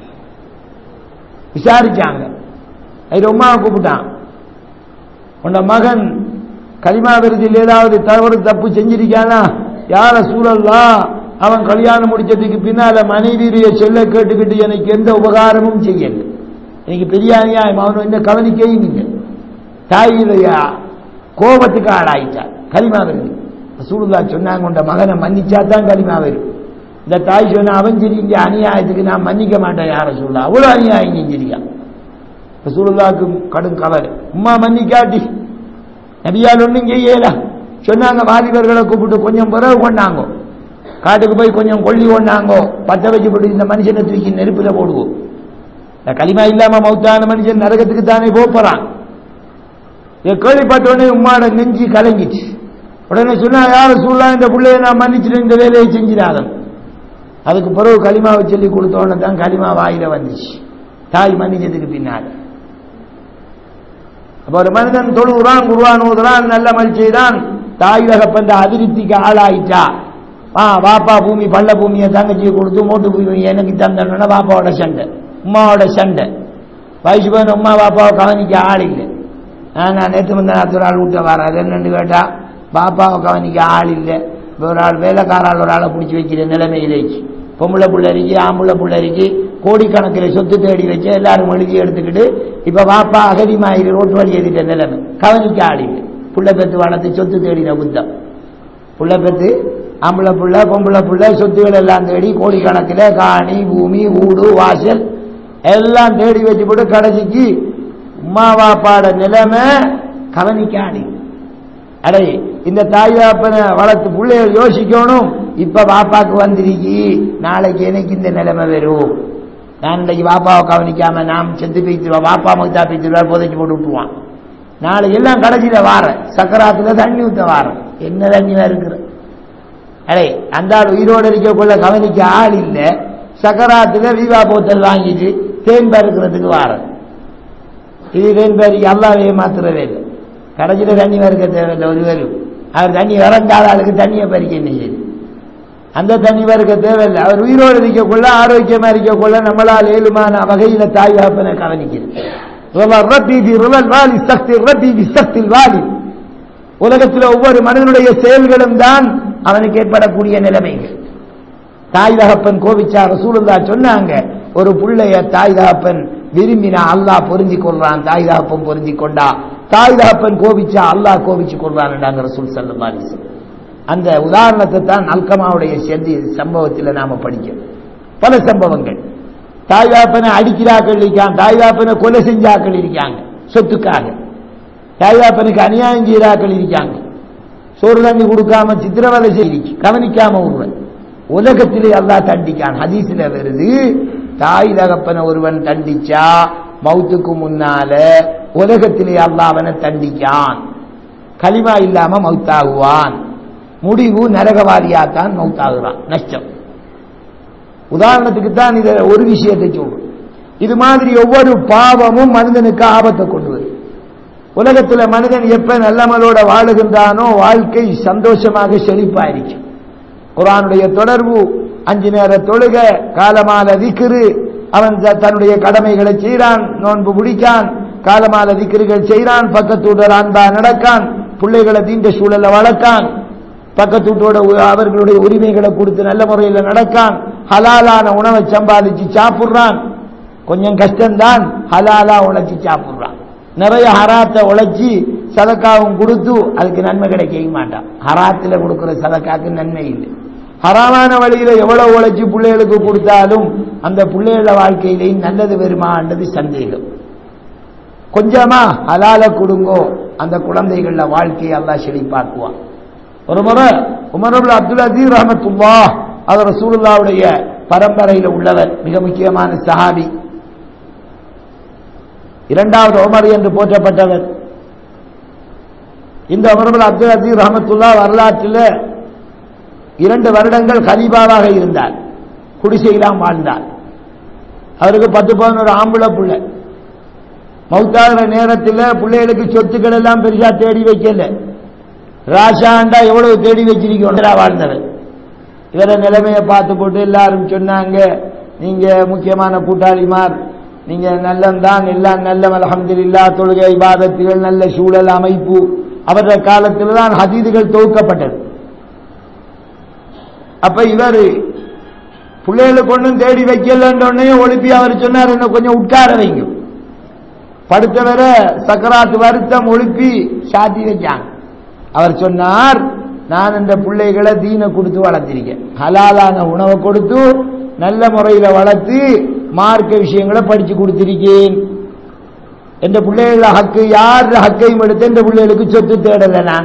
விசாரிச்சாங்க அது உமாவை கூப்பிட்டான் உன்ன மகன் கலிமா விருதில் ஏதாவது தவறு தப்பு செஞ்சிருக்கானா யார சூழல்லா அவன் கல்யாணம் முடிச்சதுக்கு பின்னால மனைவியுடைய சொல்ல கேட்டுக்கிட்டு எனக்கு எந்த உபகாரமும் செய்யல எனக்கு பெரிய அநியாயம் அவன் எந்த கவனிக்கையும் இல்லை தாயுடைய கோபத்துக்கு ஆளாயிட்டார் கலிமா வருது சூழலா சொன்னாங்க உண்ட மகனை மன்னிச்சா தான் கலிமா வரும் இந்த தாய் சொன்ன அவன் செஞ்ச அநியாயத்துக்கு நான் மன்னிக்க மாட்டேன் யார சொல்லலாம் அவ்வளவு அநியாயம் செஞ்சிருக்கான் ரசூலுல்லாவுக்கு கடும் கவலை உம்மா மன்னிக்காட்டி நபியால் ஒன்றும் செய்யல சொன்னாங்க வாலிபர்களை கூப்பிட்டு கொஞ்சம் பிறகு கொண்டாங்க காட்டுக்கு போய் கொஞ்சம் கொல்லி கொண்டாங்கோ பத்த வச்சு போட்டு இந்த மனுஷனை தூக்கி நெருப்புல போடுவோம் இந்த களிமா இல்லாம மௌத்தான மனுஷன் நரகத்துக்கு தானே போறான் இதை கேள்விப்பட்ட உடனே உம்மாட நெஞ்சு கலங்கிச்சு உடனே சொன்னா யார சூழலா இந்த பிள்ளைய நான் மன்னிச்சுட்டு இந்த வேலையை செஞ்சிடாத அதுக்கு பிறகு களிமாவை சொல்லி கொடுத்தோன்னு தான் களிமா வாயில வந்துச்சு தாய் மன்னிச்சதுக்கு பின்னால் அப்ப ஒரு மனிதன் தொழுகிறான் குருவான் ஊதுறான் நல்ல மல் செய்தான் தாய் தகப்பன்ற அதிருப்திக்கு ஆளாயிட்டா ஆ வாப்பா பூமி பள்ள பூமியை தங்கச்சியை கொடுத்து மோட்டு பூமி எனக்கு தந்தோன்னா பாப்பாவோட சண்டை உமாவோட சண்டை வயசு போன உமா பாப்பாவை கவனிக்க ஆள் இல்லை நான் நேற்று முந்த நேரத்தில் ஒரு ஆள் வீட்டை வராது என்னன்னு கேட்டா பாப்பாவை கவனிக்க ஆள் இல்லை இப்ப ஒரு ஆள் வேலைக்காரால் ஒரு ஆளை பிடிச்சி வைக்கிற நிலைமையிலேக்கு பொம்பளை பிள்ளைக்கு ஆம்பளை பிள்ளைக்கு கோடிக்கணக்கில் சொத்து தேடி வச்சு எல்லாரும் எழுதி எடுத்துக்கிட்டு இப்ப வாப்பா அகதிமாயிரு ரோட்டு வழி எழுதிட்ட நிலைமை கவனிக்க ஆள் இல்லை புள்ள பெத்து வளர்த்து சொத்து தேடின புத்தம் புள்ள பெத்து ஆம்பளை புள்ள பொம்பளை புள்ள சொத்துகள் எல்லாம் தேடி கோடிக்கணக்கில் காணி பூமி ஊடு வாசல் எல்லாம் தேடி வச்சு போட்டு கடைசிக்கு உமா வாப்பாட நிலைமை கவனிக்க ஆடி அடே இந்த தாய் தாப்பனை வளர்த்து பிள்ளைகள் யோசிக்கணும் இப்ப பாப்பாக்கு வந்திருக்கி நாளைக்கு எனக்கு இந்த நிலைமை வரும் நான் இன்னைக்கு பாப்பாவை கவனிக்காம நாம் செத்து பேய்த்துருவா பாப்பா மகத்தா பேய்த்துருவா புதைச்சு போட்டு விட்டுருவான் நாளைக்கு எல்லாம் கடைசியில வார சக்கராத்துல தண்ணி ஊத்த வார என்ன தண்ணி இருக்கிற அடே அந்த ஆள் உயிரோடு இருக்கக்குள்ள கவனிக்க ஆள் இல்ல சக்கராத்துல வீவா போத்தல் வாங்கிட்டு தேன் பருக்கிறதுக்கு வார இது தேன் பறிக்க அல்லாவே மாத்துறவே இல்லை கடைசியில தண்ணி வறுக்க தேவையில்லை ஒரு வரும் அவர் தண்ணி இறங்காத ஆளுக்கு தண்ணியை பறிக்க என்ன செய்யுது அந்த தண்ணி வறுக்க தேவையில்லை அவர் உயிரோடு இருக்கக்குள்ள ஆரோக்கியமா இருக்கக்குள்ள நம்மளால் ஏழுமான வகையில தாய் தகப்பனை கவனிக்கிறது உலகத்தில் ஒவ்வொரு மனிதனுடைய செயல்களும் தான் அவனுக்கு ஏற்படக்கூடிய நிலைமைகள் தாய் தகப்பன் கோபிச்சா ரசூலுல்லா சொன்னாங்க ஒரு புள்ளைய தாய் தகப்பன் விரும்பினா அல்லாஹ் பொருந்தி கொள்றான் தாய் தகப்பன் பொருந்தி கொண்டா தாய் தகப்பன் கோபிச்சா அல்லாஹ் கோபிச்சு கொள்றான் ரசூல் சல்லா அந்த உதாரணத்தை தான் அல்கமாவுடைய செதி சம்பவத்தில் நாம படிக்கிறோம் பல சம்பவங்கள் தாய் தகப்பனை அடிக்கிறாக்கள் இருக்காங்க தாய் தகப்பனை கொலை செஞ்சாக்கள் இருக்காங்க சொத்துக்காக தாய் தகப்பனுக்கு அநியாயம் செய்கிறாக்கள் இருக்காங்க சோறு தண்ணி கொடுக்காம சித்திரவதை செய்தி கவனிக்காம ஒருவன் உலகத்திலே அல்லாஹ் தண்டிக்கான் ஹதீஸ்ல வருது தாய் தகப்பனை ஒருவன் தண்டிச்சா மௌத்துக்கு முன்னால உலகத்திலே அல்லாஹ் அவனை தண்டிக்கான் களிமா இல்லாம மௌத்தாகுவான் முடிவு நரகவாதியாத்தான் மௌத்தாகுறான் நஷ்டம் உதாரணத்துக்கு தான் இத ஒரு விஷயத்தை சொல்றோம் இது மாதிரி ஒவ்வொரு பாவமும் மனிதனுக்கு ஆபத்தை கொண்டு வரும் உலகத்துல மனிதன் எப்ப நல்லமலோட வாழுகின்றானோ வாழ்க்கை சந்தோஷமாக செழிப்பாயிருக்கும் குரானுடைய தொடர்பு அஞ்சு நேர தொழுக காலமால திக்ரு அவன் தன்னுடைய கடமைகளை செய்கிறான் நோன்பு முடிக்கான் காலமால திக்ருகள் செய்கிறான் பக்கத்தூடர் அன்பா நடக்கான் பிள்ளைகளை தீண்ட சூழல வளர்க்கான் பக்கத்தூட்டோட அவர்களுடைய உரிமைகளை கொடுத்து நல்ல முறையில் நடக்கான் ஹலாலான உணவை சம்பாதிச்சு சாப்பிடுறான் கொஞ்சம் கஷ்டம்தான் ஹலாலா உழைச்சி சாப்பிடுறான் நிறைய ஹராத்தை உழைச்சி சதக்காவும் கொடுத்து அதுக்கு நன்மை கிடைக்க மாட்டான் ஹராத்தில் கொடுக்கிற சதக்காக்கு நன்மை இல்லை ஹராமான வழியில எவ்வளவு உழைச்சி பிள்ளைகளுக்கு கொடுத்தாலும் அந்த பிள்ளைகள வாழ்க்கையிலையும் நல்லது வருமானது சந்தேகம் கொஞ்சமா ஹலால கொடுங்கோ அந்த குழந்தைகள வாழ்க்கையை எல்லாம் செழிப்பாக்குவான் ஒரு முறை உமரபுல் அப்துல் அசீர் ரஹமத்துல்லா அவர் ரசூலுல்லாவுடைய பரம்பரையில் உள்ளவர் மிக முக்கியமான சஹாபி இரண்டாவது உமர் என்று போற்றப்பட்டவர் இந்த உமரபுல் அப்துல் அசீர் ரஹமத்துல்லா வரலாற்றில் இரண்டு வருடங்கள் கலீபாவாக இருந்தார் குடிசையிலாம் வாழ்ந்தார் அவருக்கு பத்து பதினோரு ஆம்பளை பிள்ளை மௌத்தாகிற நேரத்தில் பிள்ளைகளுக்கு சொத்துக்கள் எல்லாம் பெருசா தேடி வைக்கல ராஷாண்டா எவ்வளவு தேடி வச்சிருக்கோம் வாழ்ந்தவர் இவர நிலைமையை பார்த்து போட்டு எல்லாரும் சொன்னாங்க நீங்க முக்கியமான கூட்டாளிமார் நீங்க நல்லந்தான் எல்லாம் நல்ல அலமதுல்லா தொழுகை இபாதத்துகள் நல்ல சூழல் அமைப்பு அவர காலத்தில் தான் ஹதீதுகள் தொகுக்கப்பட்டது அப்ப இவர் பிள்ளைகளுக்கு ஒன்றும் தேடி வைக்கலன்றே ஒழுப்பி அவர் சொன்னார் என்ன கொஞ்சம் உட்கார வைங்க படுத்தவர சக்கராத்து வருத்தம் ஒழுப்பி சாத்தி வைக்காங்க அவர் சொன்னார் நான் இந்த பிள்ளைகளை தீனை கொடுத்து வளர்த்திருக்கேன் ஹலாலான உணவை கொடுத்து நல்ல முறையில் வளர்த்து மார்க்க விஷயங்களை படிச்சு கொடுத்திருக்கேன் எந்த பிள்ளைகள ஹக்கு யார் ஹக்கையும் எடுத்து இந்த பிள்ளைகளுக்கு சொத்து தேடல நான்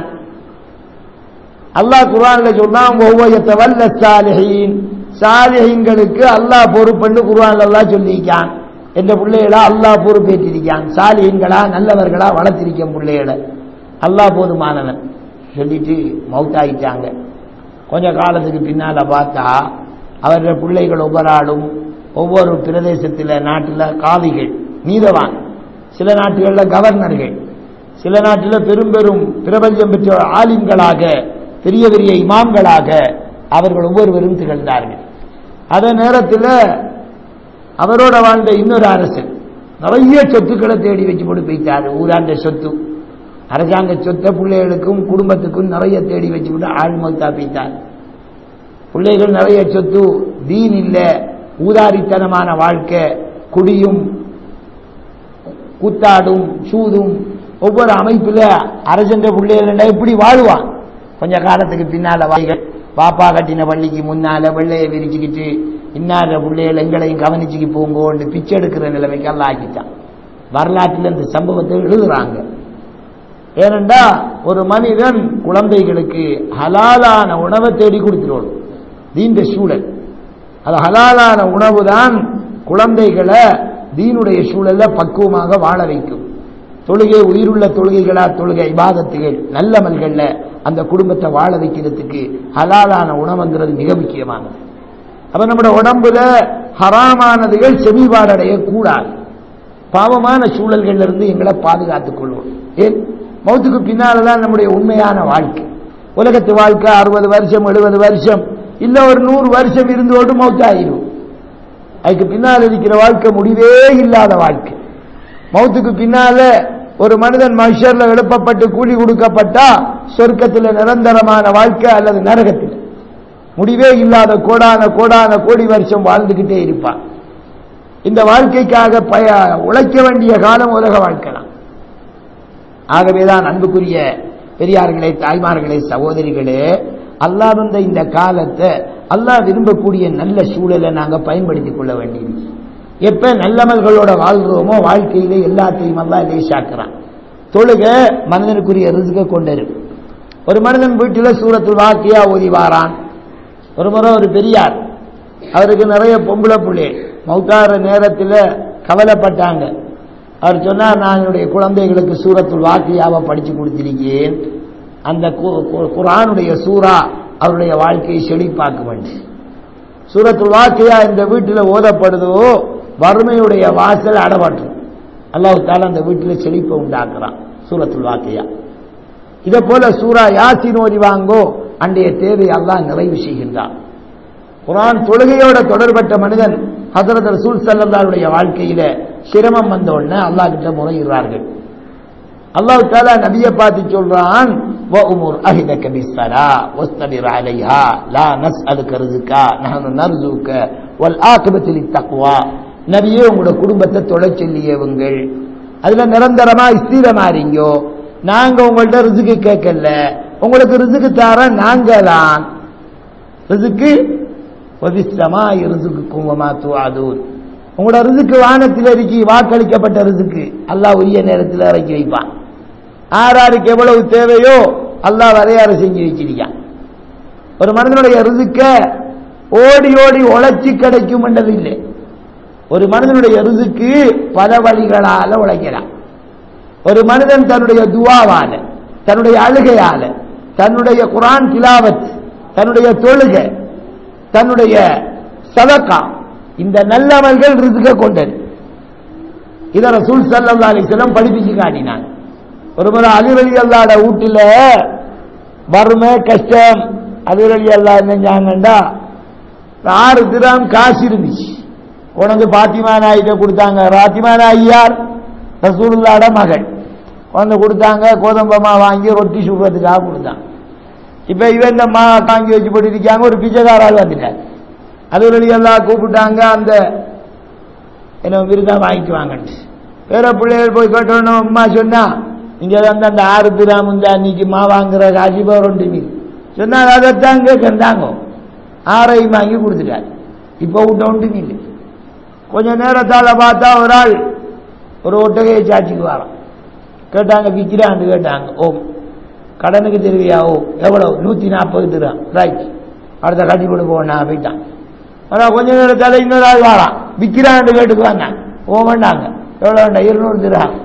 அல்லாஹ் குரான்ல சொன்னான் ஒவ்வொயத்த வல்ல சாலிஹீன் சாலிஹீன்களுக்கு அல்லாஹ் பொறுப்புன்னு குரான்ல எல்லாம் சொல்லியிருக்கான் எந்த பிள்ளைகளா அல்லாஹ் பொறுப்பேற்றிருக்கான் சாலிஹீன்களா நல்லவர்களா வளர்த்திருக்க பிள்ளைகளை அல்லாஹ் போதுமானவன் சொல்லிட்டு மவுத்தாயிட்டாங்க கொஞ்ச காலத்துக்கு பின்னால பார்த்தா அவருடைய பிள்ளைகள் ஒவ்வொரு ஆளும் ஒவ்வொரு பிரதேசத்தில் நாட்டில் காவிகள் நீதவான் சில நாட்டுகளில் கவர்னர்கள் சில நாட்டில் பெரும் பெரும் பிரபஞ்சம் பெற்ற ஆலிம்களாக பெரிய பெரிய இமாம்களாக அவர்கள் ஒவ்வொருவரும் திகழ்ந்தார்கள் அதே நேரத்தில் அவரோட வாழ்ந்த இன்னொரு அரசன் நிறைய சொத்துக்களை தேடி வச்சு போட்டு போயிட்டாரு ஊராண்ட சொத்து அரசாங்க சொத்தை பிள்ளைகளுக்கும் குடும்பத்துக்கும் நிறைய தேடி வச்சுக்கிட்டு ஆள் மௌத்தா போயிட்டார் பிள்ளைகள் நிறைய சொத்து தீன் இல்ல ஊதாரித்தனமான வாழ்க்கை குடியும் கூத்தாடும் சூதும் ஒவ்வொரு அமைப்புல அரசன்ற பிள்ளைகள் எப்படி வாழ்வான் கொஞ்ச காலத்துக்கு பின்னால வாய்கள் பாப்பா கட்டின பள்ளிக்கு முன்னால வெள்ளையை விரிச்சுக்கிட்டு இன்னார பிள்ளைகள் எங்களையும் கவனிச்சுக்கு போங்கோன்னு பிச்சை எடுக்கிற நிலைமைக்கு எல்லாம் ஆக்கிட்டான் வரலாற்றில் இந்த சம்பவத்தை எழுதுறாங்க ஏனென்றா ஒரு மனிதன் குழந்தைகளுக்கு ஹலாலான உணவை தேடி கொடுத்துருவோம் தீண்ட சூழல் அது ஹலாலான உணவு தான் குழந்தைகளை தீனுடைய சூழல்ல பக்குவமாக வாழ வைக்கும் தொழுகை உயிருள்ள தொழுகைகளா தொழுகை இபாதத்துகள் நல்லமல்கள்ல அந்த குடும்பத்தை வாழ வைக்கிறதுக்கு ஹலாலான உணவுங்கிறது மிக முக்கியமானது அப்ப நம்முடைய உடம்புல ஹராமானதுகள் செவிபாடடைய கூடாது பாவமான சூழல்கள்ல இருந்து எங்களை பாதுகாத்துக் கொள்வோம் ஏன் மௌத்துக்கு பின்னால்தான் நம்முடைய உண்மையான வாழ்க்கை உலகத்து வாழ்க்கை அறுபது வருஷம் எழுபது வருஷம் இல்ல ஒரு நூறு வருஷம் இருந்தோடு மௌத்தாயிரும் அதுக்கு பின்னால் இருக்கிற வாழ்க்கை முடிவே இல்லாத வாழ்க்கை மௌத்துக்கு பின்னால ஒரு மனிதன் மனுஷர்ல எழுப்பப்பட்டு கூலி கொடுக்கப்பட்டா சொர்க்கத்தில் நிரந்தரமான வாழ்க்கை அல்லது நரகத்தில் முடிவே இல்லாத கோடான கோடான கோடி வருஷம் வாழ்ந்துகிட்டே இருப்பான் இந்த வாழ்க்கைக்காக பய உழைக்க வேண்டிய காலம் உலக வாழ்க்கை தான் ஆகவேதான் அன்புக்குரிய பெரியார்களே தாய்மார்களே சகோதரிகளே அல்லாஹ் வந்த இந்த காலத்தை அல்லாஹ் விரும்பக்கூடிய நல்ல சூழலை நாங்க பயன்படுத்திக் கொள்ள வேண்டியது எப்ப நல்லமல்களோட வாழ்றோமோ வாழ்க்கையிலே எல்லாத்தையும் அல்லாஹ் லேசாக்குறான் தொழுக மனிதனுக்குரிய ரிசுக கொண்டரு ஒரு மனிதன் வீட்டில் சூரத்தில் வாக்கியா ஓதி வாரான் ஒரு முறை ஒரு பெரியார் அவருக்கு நிறைய பொம்பளை புள்ளை மௌத்தார நேரத்தில் கவலைப்பட்டாங்க அவர் சொன்னார் நான் என்னுடைய குழந்தைகளுக்கு சூரத்துல் வாக்கியாவை படிச்சு கொடுத்திருக்கேன் அந்த கு- கு- குர்ஆனுடைய சூரா அவருடைய வாழ்க்கையை செழிப்பாக்க வேண்டும் சூரத்துல் வாக்கியா இந்த வீட்டில் ஓதப்படுதோ வறுமையுடைய வாசல் அடவாற்றும் அல்லாஹ் தாலா அந்த வீட்டில் செழிப்பை உண்டாக்குறான் சூரத்துல் வாக்கியா இதை போல சூரா யாசின் ஓதி வாங்கோ அன்றைய தேவை அல்லாஹ் நிறைவு செய்கின்றான் குர்ஆன் தொழுகையோட தொடர்பட்ட மனிதன் ஹசரத் ரசூல் ஸல்லல்லாஹுடைய வாழ்க்கையில சிரமம் வந்த உடனே அல்லாஹ் கிட்ட முறையிடுறார்கள் அல்லாஹ் தாலா நபியை பார்த்து சொல்றான் وَأُمُرْ أَهْلَكَ بِالصَّلَاةِ وَاصْطَبِرْ عَلَيْهَا لَا نَسْأَلُكَ رِزْقًا نَحْنُ نَرْزُقُكَ وَالْعَاقِبَةُ لِلتَّقْوَى நபியே உங்களோட குடும்பத்தை தொலை சொல்லியவங்கள் அதுல நிரந்தரமா ஸ்திரமா இருங்கோ நாங்க உங்கள்ட்ட ரிசுக்கு கேட்கல உங்களுக்கு ரிசுக்கு தார நாங்க தான் ரிசுக்கு ஒதிஸ்தமா ரிசுக்குக்கும் வமா துஆதூன் உங்களோட ரிசுக்கு வானத்தில் இருக்கி வாக்களிக்கப்பட்ட ரிசுக்கு அல்லாஹ் உரிய நேரத்தில் இறக்கி வைப்பான் ஆறாருக்கு எவ்வளவு தேவையோ அல்லாஹ் வரையாறு செஞ்சு வச்சிருக்கான் ஒரு மனிதனுடைய ரிசுக்க ஓடி ஓடி உழைச்சி கிடைக்கும் என்றது இல்லை ஒரு மனிதனுடைய ரிசுக்கு பல வழிகளால உழைக்கிறான் ஒரு மனிதன் தன்னுடைய துவாவால தன்னுடைய அழுகையால தன்னுடைய குரான் திலாவத் தன்னுடைய தொழுகை தன்னுடைய சதக்கா இந்த நல்லவர்கள் ரிசுக கொண்டது இத ரசூல் ஸல்லல்லாஹு அலைஹி வஸல்லம் படிப்பிச்சு காட்டினாங்க ஒரு முறை அலிரலி அல்லாட வீட்டுல வறுமை கஷ்டம் அலிரலி அல்லா என்னஞ்சாங்கண்டா ஆறு திராம் காசு இருந்துச்சு உனக்கு பாத்திமா நாயிட்ட கொடுத்தாங்க ராத்திமா நாய்யார் ரசூலுல்லாட மகள் குழந்தை கொடுத்தாங்க கோதம்பமா வாங்கி ரொட்டி சுடுறதுக்காக கொடுத்தாங்க இப்ப இவன் இந்த மா வாங்கி வச்சு போட்டுருக்காங்க ஒரு பிச்சைக்காரால் வந்துட்டார் அது வழி எல்லாம் கூப்பிட்டாங்க அந்த என்ன விருதா வாங்கிட்டு வாங்கன்ட்டு வேற பிள்ளைகள் போய் கேட்டோன்னு அம்மா சொன்னா இங்க வந்து அந்த ஆறு கிராம் இந்த அன்னைக்கு மா வாங்குற காசி ரெண்டு மீன் சொன்னா அதைத்தான் கேட்கறாங்க ஆறையும் வாங்கி கொடுத்துட்டார் இப்போ விட்ட உண்டு மீன் கொஞ்ச நேரத்தால பார்த்தா ஒரு ஆள் ஒரு ஒட்டகையை சாட்சிக்கு வரோம் கேட்டாங்க விற்கிறான்னு கேட்டாங்க ஓம் கடனுக்கு தெரிவியா ஓ எவ்வளவு நூத்தி நாற்பது தருவான் ரைட் அடுத்த கட்டி கொண்டு போனா போயிட்டான் ஆனா கொஞ்ச நேரத்தால இன்னொரு ஆள் வாரான் விற்கிறான்னு கேட்டுக்குவாங்க ஓ வேண்டாங்க எவ்வளவு வேண்டாம் இருநூறு தருவான்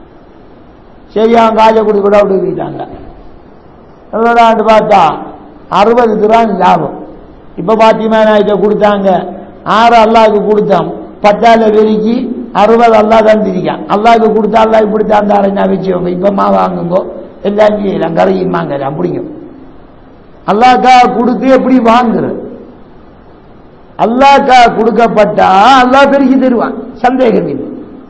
சரி அவன் காஜை கொடுத்து கூட அப்படி போயிட்டாங்க எவ்வளோடான்னு பார்த்தா அறுபது தருவான் லாபம் இப்ப பாத்தியமா நான் இதை கொடுத்தாங்க ஆறு அல்லாவுக்கு கொடுத்தோம் பத்தால வெறிக்கு அறுபது அல்லா தந்திருக்கான் அல்லாவுக்கு கொடுத்தா அல்லாஹ் இப்படி தந்தாரு நான் வச்சுக்கோங்க இப்ப மா வாங்குங்கோ எல்லாம் செய்யலாம் கரையும் வாங்கலாம் அப்படிங்க அல்லாக்கா கொடுத்து எப்படி வாங்குற அல்லாக்கா கொடுக்கப்பட்டா அல்லாஹ் பெருகி தருவான் சந்தேகம் இல்லை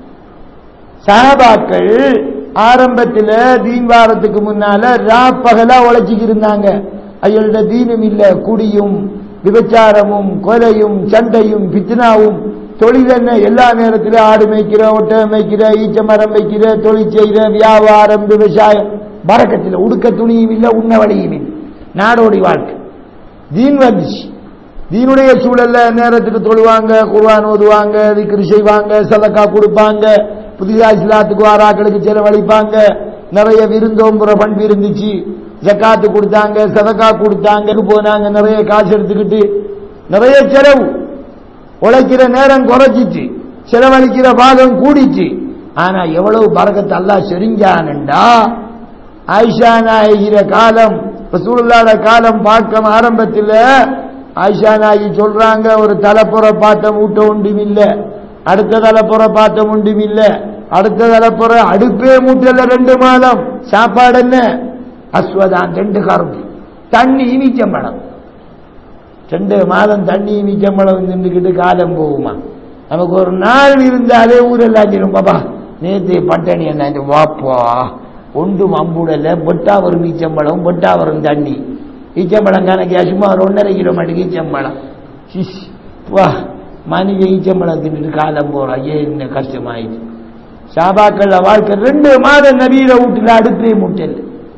சஹாபாக்கள் ஆரம்பத்தில் தீன் வாரத்துக்கு முன்னால ரா பகலா உழைச்சிக்கு இருந்தாங்க அவர்களோட தீனும் இல்ல குடியும் விபச்சாரமும் கொலையும் சண்டையும் பித்னாவும் தொழில் என்ன எல்லா நேரத்திலும் ஆடு மேய்க்கிற ஒட்டகம் மேய்க்கிற ஈச்ச மரம் வைக்கிற தொழில் செய்கிற வியாபாரம் விவசாயம் பறக்கத்தில் உடுக்க துணியும் இல்லை உண்ண வழியும் இல்லை நாடோடி வாழ்க்கை தீன் வந்துச்சு தீனுடைய சூழல்ல நேரத்துக்கு தொழுவாங்க குர்ஆன் ஓதுவாங்க திக்ரு செய்வாங்க சதக்கா கொடுப்பாங்க புதிதா இஸ்லாத்துக்கு வாராக்களுக்கு செலவழிப்பாங்க நிறைய விருந்தோம்புற பண்பு இருந்துச்சு ஜக்காத்து கொடுத்தாங்க சதக்கா கொடுத்தாங்க போனாங்க நிறைய காசு எடுத்துக்கிட்டு நிறைய செலவு உழைக்கிற நேரம் குறைச்சிச்சு செலவழிக்கிற பாகம் கூடிச்சு ஆனா எவ்வளவு பறக்கத்தை அல்லாஹ் செறிஞ்சானுண்டா ஆயிஷா நாயகிற காலம் ரசூலுல்லாஹ்ட காலம் பார்க்க ஆரம்பத்தில் ஆயிஷா நாயகி சொல்றாங்க ஒரு தலைப்புற பார்த்த மூட்டை ஒன்றும் இல்ல அடுத்த தலைப்புற பார்த்த ஒன்றும் இல்ல அடுத்த தலைப்புற அடுப்பே மூட்டல ரெண்டு மாதம் சாப்பாடு என்ன அஸ்வதான் ரெண்டு கரும்பு தண்ணி ஈமிச்சம்பழம் ரெண்டு மாதம் தண்ணி மிச்சம்பளம் நின்றுக்கிட்டு காலம் போகுமா நமக்கு ஒரு நாள் இருந்தாலே ஊரெல்லாம் சொல்லும் பாப்பா நேத்து பட்டணி என்ன வாப்பா ஒன்றும் அம்புடல பொட்டா வரும் ஈச்சம்பழம் பொட்டா வரும் தண்ணி ஈச்சம்பழம் கணக்கியா சும்மா ஒரு ஒன்றரை கிலோ மட்டுக்கு ஈச்சம்பழம் சிஸ் வா மனித ஈச்சம்பழம் தின்னுட்டு காலம் போறான் ஏன் என்ன கஷ்டமாயிடுச்சு சாபாக்கள் வாழ்க்கை ரெண்டு மாதம் நவீன வீட்டுல அடுப்பே முட்டல்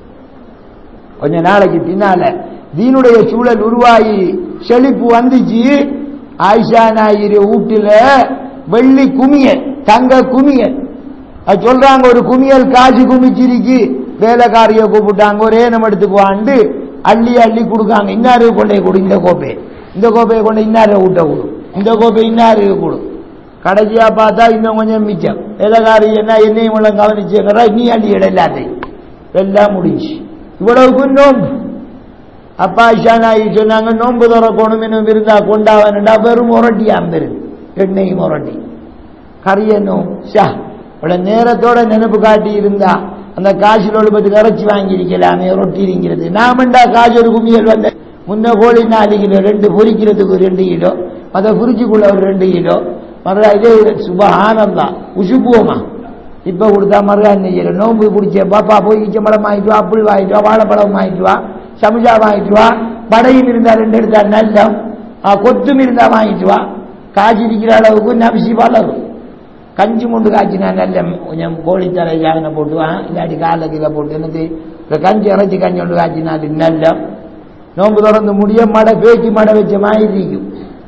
கொஞ்ச நாளைக்கு பின்னால தீனுடைய சூழல் உருவாகி செழிப்பு வந்துச்சு ஆயிஷா நாயிரு வீட்டுல வெள்ளி குமியல் தங்க குமியல் அது சொல்றாங்க ஒரு குமியல் காசு குமிச்சிருக்கு வேலைக்காரிய கூப்பிட்டாங்க ஒரே நம்ம எடுத்துக்குவாண்டு அள்ளி அள்ளி கொடுக்காங்க இன்னாரு கொண்டே கொடு இந்த கோப்பையை இந்த கோப்பையை கொண்டு இன்னார ஊட்ட கொடு இந்த கோப்பை இன்னாரு கொடு கடைசியா பார்த்தா இன்னும் கொஞ்சம் மிச்சம் வேலைக்காரி என்ன என்னையும் உள்ள கவனிச்சுக்கிறா நீ அள்ளி இடம் எல்லாத்தையும் எல்லாம் முடிஞ்சு இவ்வளவுக்கு நோம்பு அப்பா இஷானாயி சொன்னாங்க நோன்பு திறக்கணும் இன்னும் இருந்தா கொண்டாவன்டா வெறும் முரட்டியா இருந்திருக்கு எண்ணெய் முரட்டி கரியனும் ஷா இவ்வளோ நேரத்தோட நினைப்பு காட்டி இருந்தா அந்த காசில் ஒழுப்பத்துக்கு இறைச்சி வாங்கியிருக்கலாமே ரொட்டிங்கிறது நாமண்டா காசு ஒரு குமியல் வந்த முன்ன கோழி நாலு கிலோ ரெண்டு பொரிக்கிறதுக்கு ஒரு ரெண்டு கிலோ மற்ற குறிச்சிக்குள்ள ஒரு ரெண்டு கிலோ மறுபடியும் இதே சுபஹானந்தான் உசுப்புவோமா இப்ப கொடுத்தா மறுநாள் நெய்யல நோம்பு பிடிச்ச பாப்பா போய் ஈச்சம்பழம் வாங்கிட்டு வா அப்பள் வாங்கிட்டு வா வாழைப்பழம் வாங்கிட்டு வா சமுஜா வாங்கிட்டு வா படையும் இருந்தா ரெண்டு எடுத்தா நல்லம் ஆ, கொத்தும் இருந்தா வாங்கிட்டு வா காய்ச்சி இருக்கிற அளவுக்கு நபிசி வளரும் கஞ்சி முண்டு காய்ச்சினா நல்ல கொஞ்சம் கோழித்தலை யாகனை போட்டு வா இல்லாட்டி காலை கீழே போட்டு என்னது இந்த கஞ்சி இறைச்சி கஞ்சி கொண்டு காய்ச்சினா அது நல்லம் நோம்பு திறந்து முடிய மடை பேச்சு மடை வச்ச மாதிரி இருக்கும்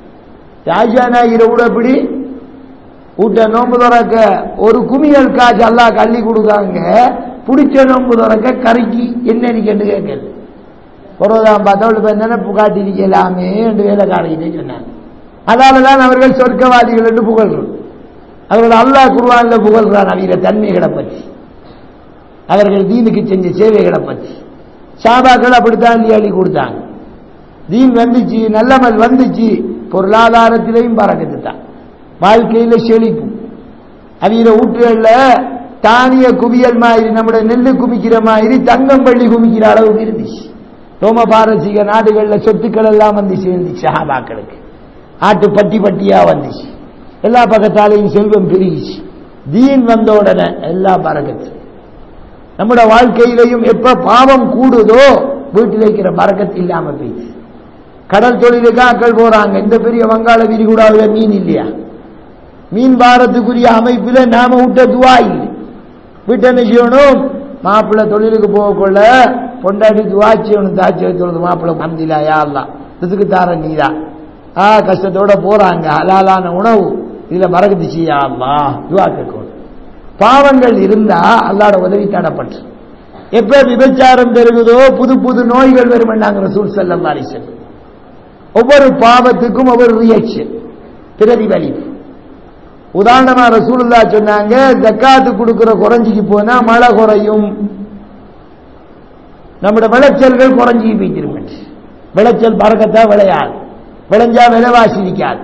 ராஜா நாயகரை கூட எப்படி வீட்டை நோம்பு துறக்க ஒரு குமியல் காசு அல்லா கள்ளி கொடுக்காங்க பிடிச்ச நோம்பு துறக்க கறிக்கு என்ன கேட்டு கேட்கல பிறகுதான் பார்த்தவள் இப்போ நினைப்பு காட்டியிருக்கலாமே என்று வேலைக்காரகிட்டே சொன்னாங்க அதால தான் அவர்கள் சொர்க்கவாதிகள் என்று புகழ்றோம் அவர்கள் அல்லாஹ் குருவான்ல புகழ்றான் அவங்கள தன்மைகளை பற்றி அவர்கள் தீனுக்கு செஞ்ச சேவைகளை பற்றி சாபாக்கள் அப்படித்தான் அள்ளி கொடுத்தாங்க தீன் வந்துச்சு நல்லமல் வந்துச்சு பொருளாதாரத்திலையும் பறக்கத்து தான் வாழ்க்கையில செழிப்பு அவங்கள வீட்டுகள்ல தானிய குவியல் மாதிரி நம்முடைய நெல்லு குமிக்கிற மாதிரி தங்கம் பள்ளி குமிக்கிற அளவுக்கு இருந்துச்சு ரோம பாரசீக நாடுகள்ல சொத்துக்கள் எல்லாம் வந்து சேர்ந்துச்சு சஹாபாக்களுக்கு ஆட்டு பட்டி பட்டியா வந்துச்சு எல்லா பக்கத்தாலையும் செல்வம் பெருகிச்சு தீன் வந்த உடனே எல்லா பறக்கத்து நம்முடைய வாழ்க்கையிலையும் எப்ப பாவம் கூடுதோ வீட்டில் இருக்கிற பறக்கத்து இல்லாம போயிடுச்சு கடல் தொழிலுக்கு ஆக்கள் போறாங்க இந்த பெரிய வங்காள விரிகுடாவில் மீன் இல்லையா மீன் பாரத்துக்குரிய அமைப்பில் நாம விட்ட துவா இல்லை வீட்டை என்ன செய்யணும் மாப்பிள்ளை தொழிலுக்கு போகக்குள்ள பொண்டாட்டி துவா செய்யணும் தாச்சி வைக்கிறது மாப்பிள்ளை மந்திலா யாரெல்லாம் இதுக்கு தார நீதா ஆ கஷ்டத்தோட போறாங்க ஹலாலான உணவு இதுல மறக்கத்து செய்யாமா துவா கேட்கணும் பாவங்கள் இருந்தா அல்லாட உதவி தடப்பட்டு எப்ப விபச்சாரம் பெருகுதோ புது புது நோய்கள் வருமென்னாங்க ரசூல் செல்லம் செல்லும் ஒவ்வொரு பாவத்துக்கும் ஒவ்வொரு ரியாக்ஷன் பிரதிபலிப்பு உதாரணமா ரசூலுல்லா சொன்னாங்க ஜக்காத்து கொடுக்கிற குறைஞ்சிக்கு போனா மழை குறையும் நம்முடைய விளைச்சல்கள் குறைஞ்சி போய்த்திருமே விளைச்சல் பறக்கத்தா விளையாது விளைஞ்சா விலைவாசி இருக்காது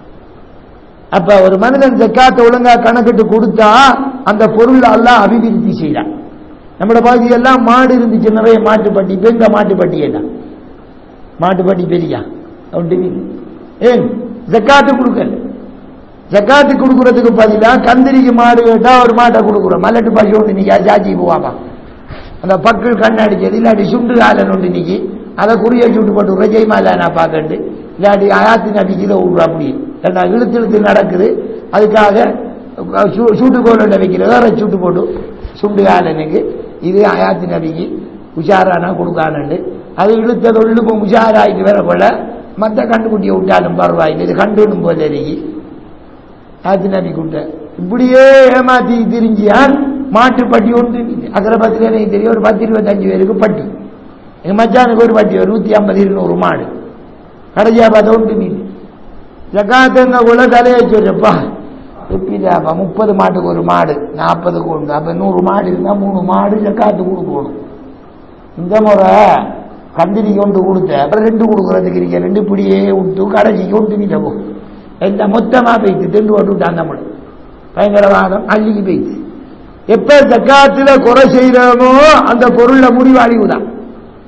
அப்ப ஒரு மனிதன் ஜக்காத்தை ஒழுங்கா கணக்கிட்டு கொடுத்தா அந்த பொருள் எல்லாம் அபிவிருத்தி செய்யலாம் நம்முடைய பகுதியெல்லாம் மாடு இருந்துச்சு நிறைய மாட்டுப்பட்டி இப்ப எங்க மாட்டுப்பட்டி என்ன மாட்டுப்பட்டி பெரியா ஒன்றுமே இல்லை. ஏன் ஜக்காத்து கொடுக்கல ஜக்காத்து கொடுக்கறதுக்கு பதிலா கந்திரிக்கு மாடு கேட்டா ஒரு மாட்டை கொடுக்குறோம் மல்லட்டு பசு ஒன்று நிக்கா ஜாச்சி போவாமா அந்த பக்கள் கண்ணடிச்சது இல்லாட்டி சுண்டு காலன் ஒன்று நிக்கி அதை குறிய சுட்டு போட்டு விஜய் மாலா நான் பார்க்கண்டு இல்லாட்டி அயாத்தி நபிக்கு இதை விடுறா அப்படி ஏன்னா இழுத்து இழுத்து நடக்குது அதுக்காக சூ- சூட்டு கோல் வைக்கிறது வேற சூட்டு போட்டு சுண்டு காலனுக்கு இது அயாத்தி நபிக்கு உஷாரானா கொடுக்கானண்டு அது இழுத்தது ஒழுப்பு உஷாராயிட்டு வேற போல மற்ற கண்டுக்குட்டியை விட்டாலும் பரவாயில்லை இது கண்டுடும் போல இருக்கு ஆத்தி நபி கூட்ட இப்படியே ஏமாத்தி திரிஞ்சியான் மாட்டு பட்டி ஒன்று அகரபத்தில் எனக்கு தெரியும் ஒரு பத்து இருபத்தஞ்சு பேருக்கு பட்டி எங்க மச்சானுக்கு ஒரு பட்டி ஒரு நூத்தி ஐம்பது இருநூறு மாடு கடைசியா பார்த்தா ஒன்று மீன் ஜக்காத்துங்க கூட தலையை சொல்றப்பா எப்படிதாப்பா முப்பது மாட்டுக்கு ஒரு மாடு நாற்பதுக்கு ஒன்று அப்ப நூறு மாடு இருந்தா மூணு மாடு ஜக்காத்து கொடுக்கணும் இந்த முறை கந்திரி கொண்டு கொடுத்த அப்புறம் ரெண்டு கொடுக்கறதுக்கு இருக்க ரெண்டு பிடியே விட்டு கடைசிக்கு ஒன்று மீட்ட போ எந்த மொத்தமா போயிட்டு திண்டு ஓட்டு விட்டான் தமிழ் பயங்கரவாதம் அள்ளிக்கு போயிட்டு எப்ப ஜக்காத்துல குறை செய்யறோமோ அந்த பொருள்ல முடிவு அழிவுதான்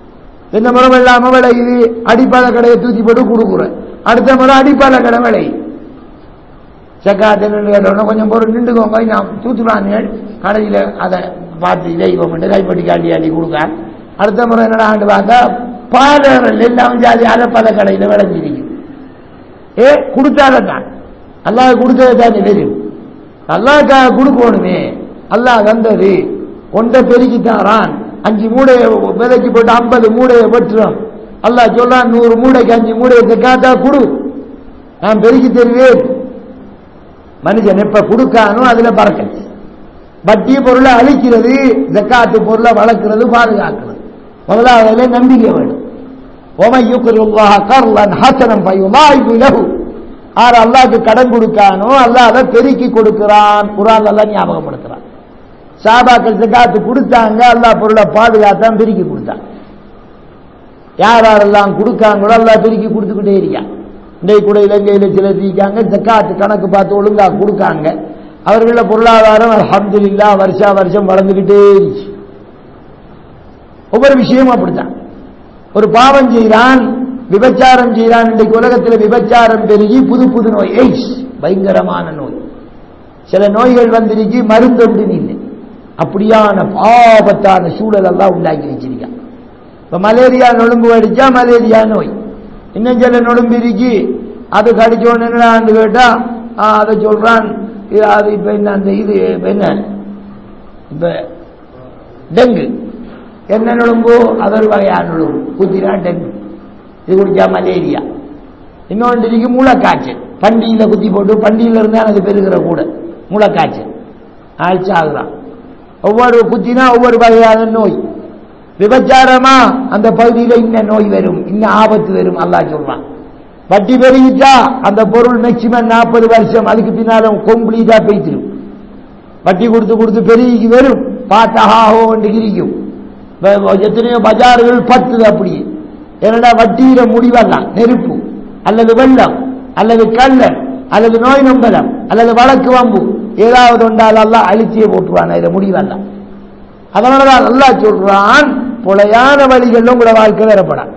இந்த முறை இல்லாம விளையுது அடிப்பாத கடையை தூக்கி போட்டு கொடுக்குறேன் அடுத்த முறை அடிப்பாத கடை விளையுது சக்காத்து கேட்டோன்னா கொஞ்சம் பொருள் நின்றுக்கோங்க நான் தூத்துலாங்க கடையில் அதை பார்த்து தெய்வம் பண்ணி கைப்பட்டி காட்டி ஆட்டி கொடுக்க அடுத்த முறை என்னடா ஆண்டு பார்த்தா பாதங்கள் எல்லாம் ஜாதி அரைப்பத கடையில் விளைஞ்சிருக்கு ஏ கொடுத்தாதான் அல்லாஹ் கொடுத்ததை தான் தெரியும் அல்லாஹ்க்காக கொடுக்கணுமே அல்லாஹ் வந்தது ஒன்றை பெருக்கித்தாரான் அஞ்சு மூடையை விலைக்கு போட்டு ஐம்பது மூடையை வெட்டுறோம் அல்லாஹ் சொல்றான் நூறு மூடைக்கு அஞ்சு மூடையை காத்தா கொடு நான் பெருக்கி தருவேன் மனுஷன் எப்ப கொடுக்கானோ அதுல பறக்கச்சு வட்டி பொருளை அழிக்கிறது ஜக்காத்து பொருளை வளர்க்கிறது பாதுகாக்கிறது முதலாவதுல நம்பிக்கை வேணும் ஒமையுக்குருவாக கர்லன் ஹசனம் பையுலாய்வு லகு ஆறு அல்லாஹ்க்கு கடன் கொடுக்கானோ அல்லாஹ் அதை பெருக்கி கொடுக்கிறான் குரான் எல்லாம் ஞாபகப்படுத்துறான் சாபாக்கள் ஜக்காத்து கொடுத்தாங்க அல்லாஹ் பொருளை பாதுகாத்தான் பெருக்கி கொடுத்தான் யார் யாரெல்லாம் கொடுக்காங்களோ அல்லாஹ் பெருக்கி கொடுத்துக்கிட்டே இருக்கான் இன்றைக்கு கூட இலங்கையில் சிலர் இருக்காங்க ஜக்காத்து கணக்கு பார்த்து ஒழுங்கா கொடுக்காங்க அவர்கள பொருளாதாரம் அல்ஹம்துலில்லா வருஷா வருஷம் வளர்ந்துகிட்டே இருந்துச்சு ஒவ்வொரு விஷயமும் அப்படித்தான் ஒரு பாவம் செய்கிறான் விபச்சாரம் செய்கிறான் இன்றைக்கு உலகத்தில் விபச்சாரம் பெருகி புது புது நோய் எய்ஸ் பயங்கரமான நோய் சில நோய்கள் வந்திருக்கு மருந்தொன்று இல்லை அப்படியான பாவத்தான சூழல் எல்லாம் உண்டாக்கி வச்சிருக்கான் இப்ப மலேரியா நொழும்பு அடிச்சா மலேரியா நோய் இன்னும் சில நொழும்பு இருக்கு அது கடிச்சோன்னு என்னடான்னு கேட்டா ஆ, அதை சொல்றான் இது அது இப்ப என்ன அந்த இது இப்ப என்ன இப்ப டெங்கு என்ன நுழும்பு அது ஒரு வகையான நுழும்பு குத்தினா டெங்கு இது குடிச்சா மலேரியா இன்னொன்று இருக்கு மூளைக்காய்ச்சல் பண்டிகையில் குத்தி போட்டு பண்டிகையில் இருந்தால் அது பெருகிற கூட மூளைக்காய்ச்சல் ஆழ்ச்சி ஆகுறான் ஒவ்வொரு குத்தினா ஒவ்வொரு வகையான நோய் விபச்சாரமா அந்த பகுதியில் இன்ன நோய் வரும் இன்ன ஆபத்து வரும் அல்லாஹ் சொல்றான் வட்டி பெருகிட்டா அந்த பொருள் மேக்சிமம் நாற்பது வருஷம் அதுக்கு பின்னாலும் கம்ப்ளீட்டா போய்த்திரும் வட்டி கொடுத்து கொடுத்து பெருகி வரும் பார்த்தா ஹாஹோ இருக்கும் வ- வ- எத்தனையோ பஜார்கள் பத்துது அப்படி என்னடா வட்டியில முடிவெல்லாம் நெருப்பு அல்லது வெள்ளம் அல்லது கள்ளன் அல்லது நோய் நம்பலம் அல்லது வழக்கு வம்பு ஏதாவது ஒன்றால் எல்லாம் அழிச்சியே போட்டுருவான் இதை முடிவெல்லாம் அதனாலதான் அல்லாஹ் சொல்றான் புலையான வழிகளில் உங்களோட வாழ்க்கை வேறப்படாது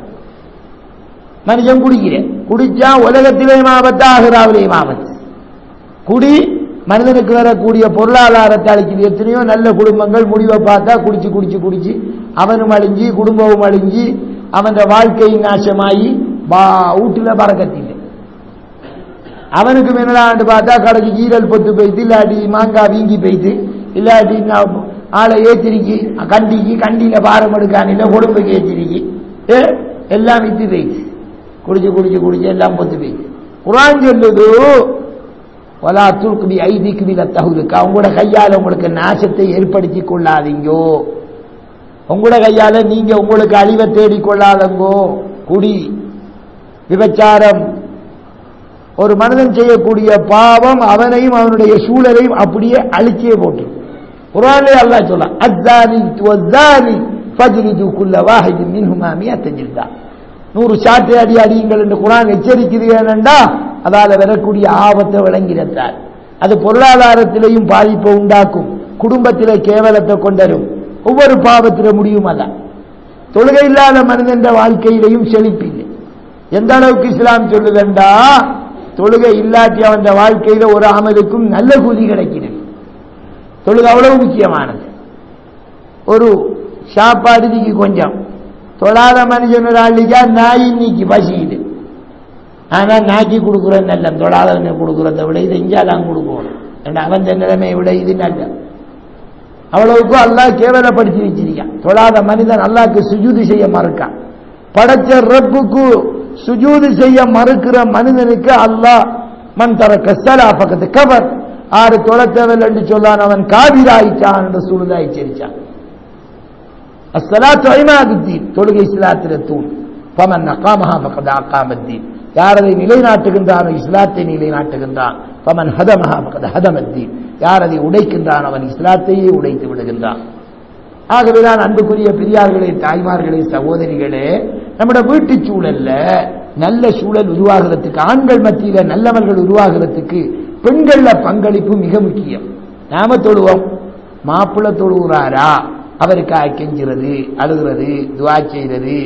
மனுஷன் குடிக்கிறேன் குடிச்சா உலகத்திலேயும் ஆபத்து ஆகிறாவிலேயும் ஆபத்து குடி மனிதனுக்கு வரக்கூடிய பொருளாதாரத்தை அளிக்குது எத்தனையோ நல்ல குடும்பங்கள் முடிவை பார்த்தா குடிச்சு குடிச்சு குடிச்சு அவனும் அழிஞ்சு குடும்பமும் அழிஞ்சு அவன் வாழ்க்கை நாசமாகி பா வீட்டுல பறக்கத்தில்லை அவனுக்கு என்னடான்னு பார்த்தா கடைக்கு ஈரல் பொத்து போய்த்து இல்லாட்டி மாங்காய் வீங்கி போய்த்து இல்லாட்டி நான் ஆளை ஏத்திரிக்கி கண்டிக்கு கண்டியில பாரம் எடுக்கானில கொடும்புக்கு ஏத்திரிக்கி ஏ எல்லாம் வித்து போய்த்து குடிச்சு குடிச்சு குடிச்சு எல்லாம் பொத்து போய்த்து குரான் சொல்லுது வலா துல்குபி ஐதிக்கு வில தகுதுக்கு அவங்களோட கையால உங்களுக்கு நாசத்தை ஏற்படுத்தி கொள்ளாதீங்கோ உங்களோட கையால நீங்க உங்களுக்கு அழிவை தேடிக் கொள்ளாதங்கோ குடி விபச்சாரம் ஒரு மனிதன் செய்யக்கூடிய பாவம் அவனையும் அவனுடைய சூழலையும் அப்படியே அழிச்சே போட்டு குரானே அல்லாஹ் சொல்ல அத்தானி வத்தானி ஃபஜ்லிது குல்ல வாஹிதி மின்ஹுமா மியத்த ஜில்தா நூறு சாட்டை அடி அடியுங்கள் என்று குரான் எச்சரிக்குது ஏனென்றா அதால வரக்கூடிய ஆபத்தை விளங்கிறத்தார் அது பொருளாதாரத்திலேயும் பாதிப்பை உண்டாக்கும் குடும்பத்திலே கேவலத்தை கொண்டரும் ஒவ்வொரு பாவத்தில முடியும் அதான் தொழுகை இல்லாத மனிதன் வாழ்க்கையிலையும் செழிப்பில்லை எந்த அளவுக்கு இஸ்லாம் சொல்லுதண்டா தொழுகை இல்லாட்டி அவன் வாழ்க்கையில ஒரு அமலுக்கும் நல்ல கூலி கிடைக்கிறது தொழுகை அவ்வளவு முக்கியமானது ஒரு சாப்பாடு இன்னைக்கு கொஞ்சம் தொழாத மனுஷன் ஒரு ஆளுக்கா நாய் இன்னைக்கு பசிக்குது ஆனா நாய்க்கு கொடுக்குறேன் நல்ல தொழாதவனை கொடுக்குறத விட இது இஞ்சாதான் கொடுக்கணும் ஏன்னா அவன் நிலைமையை விட இது நல்ல அவ்வளவுக்கு அல்லாஹ் கேவலப்படுத்தி வச்சிருக்கான் தொழாத மனிதன் அல்லாஹ்க்கு சுஜூதி செய்ய மறுக்கான் படைச்ச ரப்புக்கு சுஜூது செய்ய மறுக்கிற மனிதனுக்கு அல்லாஹ் மண் தர கசலா பக்கத்து கவர் ஆறு தொலை தேவையில் என்று சொல்லான் அவன் காவிராயிச்சான் என்று சூழ்நிலை எச்சரிச்சான் அஸ்ஸலாத்து ஐமாதுத்தீன் தொழுகை இஸ்லாத்திர தூண் பமன் அகாமஹா பக்கத் அகாமத்தீன் யார் அதை நிலைநாட்டுகின்றானோ இஸ்லாத்தை நிலைநாட்டுகின்றான் பமன் ஹதமஹா பக்கத் ஹதமத்தீன் யார் அதை உடைக்கின்றான் அவன் இஸ்லாத்தையே உடைத்து விடுகின்றான் ஆகவேதான் அன்புக்குரிய பெரியார்களே தாய்மார்களே சகோதரிகளே நம்முடைய வீட்டு சூழல்ல நல்ல சூழல் உருவாகிறதுக்கு ஆண்கள் மத்தியில நல்லவர்கள் உருவாகிறதுக்கு பெண்கள பங்களிப்பு மிக முக்கியம் நாம தொழுவோம் மாப்பிள்ளை தொழுகிறாரா அவருக்காக கெஞ்சுறது அழுகிறது துவா செய்யறது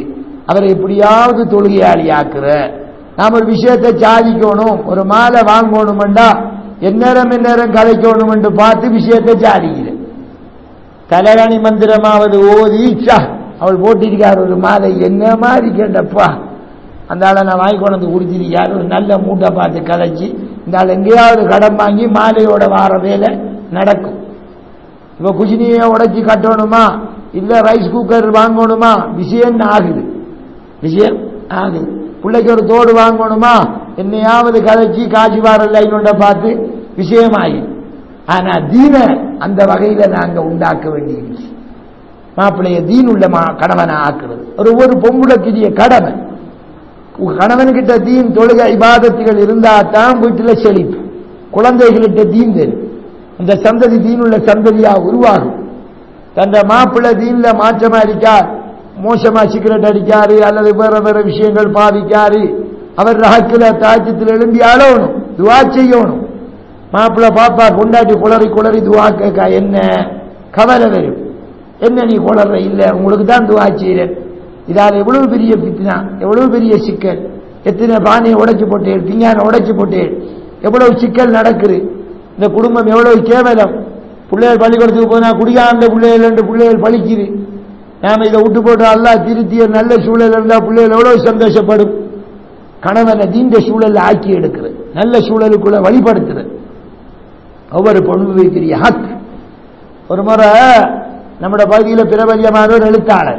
அவரை எப்படியாவது தொழுகையாளி ஆக்குற நாம் ஒரு விஷயத்தை சாதிக்கணும் ஒரு மாலை வாங்கணும்டா எந்நேரம் எந்நேரம் கதைக்கணும் என்று பார்த்து விஷயத்தை சாதிக்கிறேன் தலகாணி மந்திரமாவது ஓதி ச்சா, அவள் போட்டிருக்கார் ஒரு மாலை என்ன மாதிரி கேட்டப்பா அந்த ஆளை நான் வாங்கி கொண்டு வந்து கொடுத்திருக்கார் ஒரு நல்ல மூட்டை பார்த்து கதைச்சு இந்த ஆள் எங்கேயாவது கடன் வாங்கி மாலையோட வார வேலை நடக்கும் இப்ப குஷினியை உடைச்சி கட்டணுமா இல்ல ரைஸ் குக்கர் வாங்கணுமா விஷயம் என்ன ஆகுது விஷயம் ஆகுது பிள்ளைக்கு ஒரு தோடு வாங்கணுமா என்னையாவது கதைச்சி காட்சி வார லைனோட பார்த்து விஷயம் ஆகுது ஆனா தீன அந்த வகையில நாங்க உண்டாக்க வேண்டியிருக்கு மாப்பிள்ளைய தீன் உள்ள மா- கணவனை ஆக்குறது ஒரு ஒரு பொம்புளக்கிரிய கடமை கணவன்கிட்ட தீன் தொழுகை இபாதத்துகள் இருந்தா தான் வீட்டுல செழிப்பு குழந்தைகள்கிட்ட தீன் தெரியும் அந்த சந்ததி தீனுள்ள சந்ததியா உருவாகும் தந்த மாப்பிள்ளை தீன்ல மாற்றமா இருக்கார் மோசமா சிகரெட் அடிக்காரு அல்லது வேற வேற விஷயங்கள் பாவிக்காரு அவர் ரகத்துல தாச்சத்தில் எழும்பி அழணும் துவா செய்யணும் மாப்பிள்ளை பாப்பா கொண்டாட்டி குளறி குளறி துவா கேட்க என்ன கவலை வரும் என்ன நீ குளற இல்ல உங்களுக்கு தான் துவா செய்கிறேன் இதால் எவ்வளவு பெரிய பித்னா எவ்வளவு பெரிய சிக்கல் எத்தனை பானையை உடைச்சு போட்டேன் பிஞ்ஞானை உடைச்சு போட்டேன் எவ்வளவு சிக்கல் நடக்குது இந்த குடும்பம் எவ்வளவு கேவலம் பிள்ளைகள் பள்ளிக்கூடத்துக்கு போனா குடியாண்ட பிள்ளைகள் ரெண்டு பிள்ளைகள் பழிக்குது நாம இதை விட்டு போட்டு அல்லாஹ் திருத்திய நல்ல சூழல் இருந்தா பிள்ளைகள் எவ்வளவு சந்தோஷப்படும் கணவனை தீண்ட சூழல்ல ஆக்கி எடுக்கிறது நல்ல சூழலுக்குள்ள வழிபடுத்துறது ஒவ்வொரு பொண்ணு வைக்கிற ஹக் ஒரு முறை நம்முடைய பகுதியில் பிரபல்யமான ஒரு எழுத்தாளர்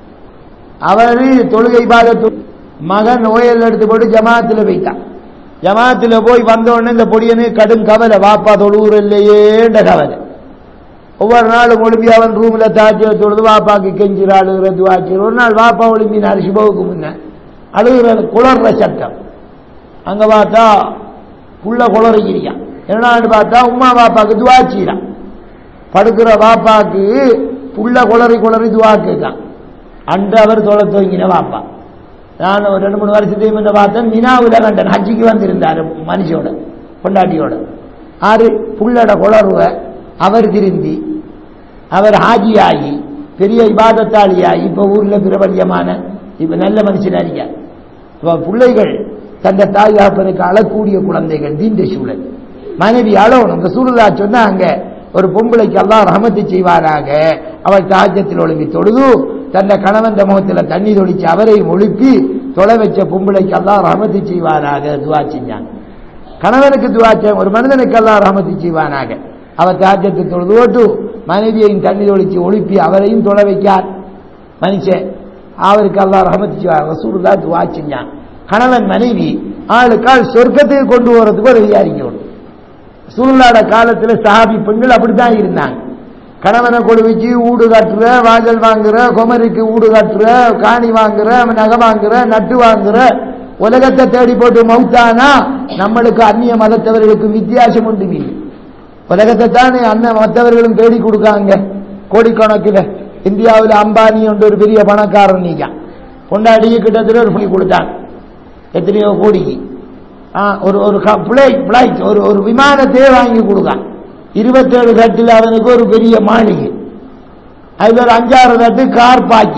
அவரு தொழுகை பாதத்து மகன் ஓயல் எடுத்து போட்டு ஜமாத்துல வைத்தான் ஜமாத்துல போய் வந்த உடனே இந்த பொடியனு கடும் கவலை வாப்பா தொழுவுற இல்லையேன்ற கவலை ஒவ்வொரு நாளும் ஒளிம்பி அவன் ரூம்ல தாச்சி தொழுது வாப்பாக்கு கெஞ்சிற அழுகிற துவாச்சி ஒரு நாள் வாப்பா ஒளிம்பினார் சிபவுக்கு முன்ன அழுகிற குளர்ற சத்தம் அங்க பார்த்தா புள்ள குளறிக்கிறியான் என்னன்னு பார்த்தா உமா பாப்பாக்கு துவா செய்யறான் படுக்கிற பாப்பாக்கு புள்ள குளறி குளறி துவா கேட்கான் அன்று அவர் தொலை துவங்கின பாப்பா நான் ஒரு ரெண்டு மூணு வருஷத்துக்கு முன்ன பார்த்தேன் மினாவில் கண்டன் ஹஜ்ஜிக்கு வந்திருந்தார் மனுஷோட பொண்டாட்டியோட ஆறு புள்ளட குளறுவ அவர் திருந்தி அவர் ஹாஜியாகி பெரிய இபாதத்தாளியாகி இப்ப ஊர்ல பிரபல்யமான இப்ப நல்ல மனுஷனாரியா இப்ப பிள்ளைகள் தந்த தாய் தகப்பனுக்கு அழக்கூடிய குழந்தைகள் தீண்ட சூழல் மனைவி அழணும் இந்த சூழலா சொன்னாங்க ஒரு பொம்பளைக்கு எல்லாம் ரஹமத்து செய்வாராக அவள் தாஜத்தில் ஒழுங்கி தொழுது தன்னை கணவன் முகத்தில் தண்ணி தொளிச்சு அவரை ஒழுப்பி தொலை வச்ச பொம்பளைக்கு எல்லாம் ரஹமத்து செய்வாராக துவா செஞ்சாங்க கணவனுக்கு துவா செய்ய ஒரு மனிதனுக்கு எல்லாம் ரஹமத்து செய்வானாக அவர் தாஜத்தை தொழுது ஓட்டு மனைவியையும் தண்ணி தொளிச்சு ஒழுப்பி அவரையும் தொலை வைக்கார் மனுஷன் அவருக்கு அல்லாஹ் ரஹமத்து செய்வார் ரசூலுல்லா துவா செஞ்சான் கணவன் மனைவி ஆளுக்கால் சொர்க்கத்துக்கு கொண்டு போறதுக்கு ஒரு வியாரிக்கணும் சூழ்நாட காலத்துல சஹாபி பெண்கள் அப்படித்தான் இருந்தாங்க கணவனை கொடு வச்சு ஊடு காட்டுற வாஜல் வாங்குற குமரிக்கு ஊடு காட்டுற காணி வாங்குற நகை வாங்குற நட்டு வாங்குற உலகத்தை தேடி போட்டு மௌத்தானா நம்மளுக்கு அந்நிய மதத்தவர்களுக்கு வித்தியாசம் உண்டு இல்லை உலகத்தை தானே அண்ணன் மற்றவர்களும் தேடி கொடுக்காங்க கோடிக்கணக்கில் இந்தியாவில் அம்பானி என்ற ஒரு பெரிய பணக்காரன் நீக்கான் பொண்டாடிக்கு கிட்டத்தட்ட ஒரு புள்ளி கொடுத்தாங்க எத்தனையோ கோடிக்கு ஆ, ஒரு ஒரு பிளைட் பிளைட் ஒரு ஒரு விமானத்தையே வாங்கி கொடுக்கான் இருபத்தேழு தட்டில் அவனுக்கு ஒரு பெரிய மாளிகை அதுல ஒரு அஞ்சாறு தட்டு கார் பாக்கி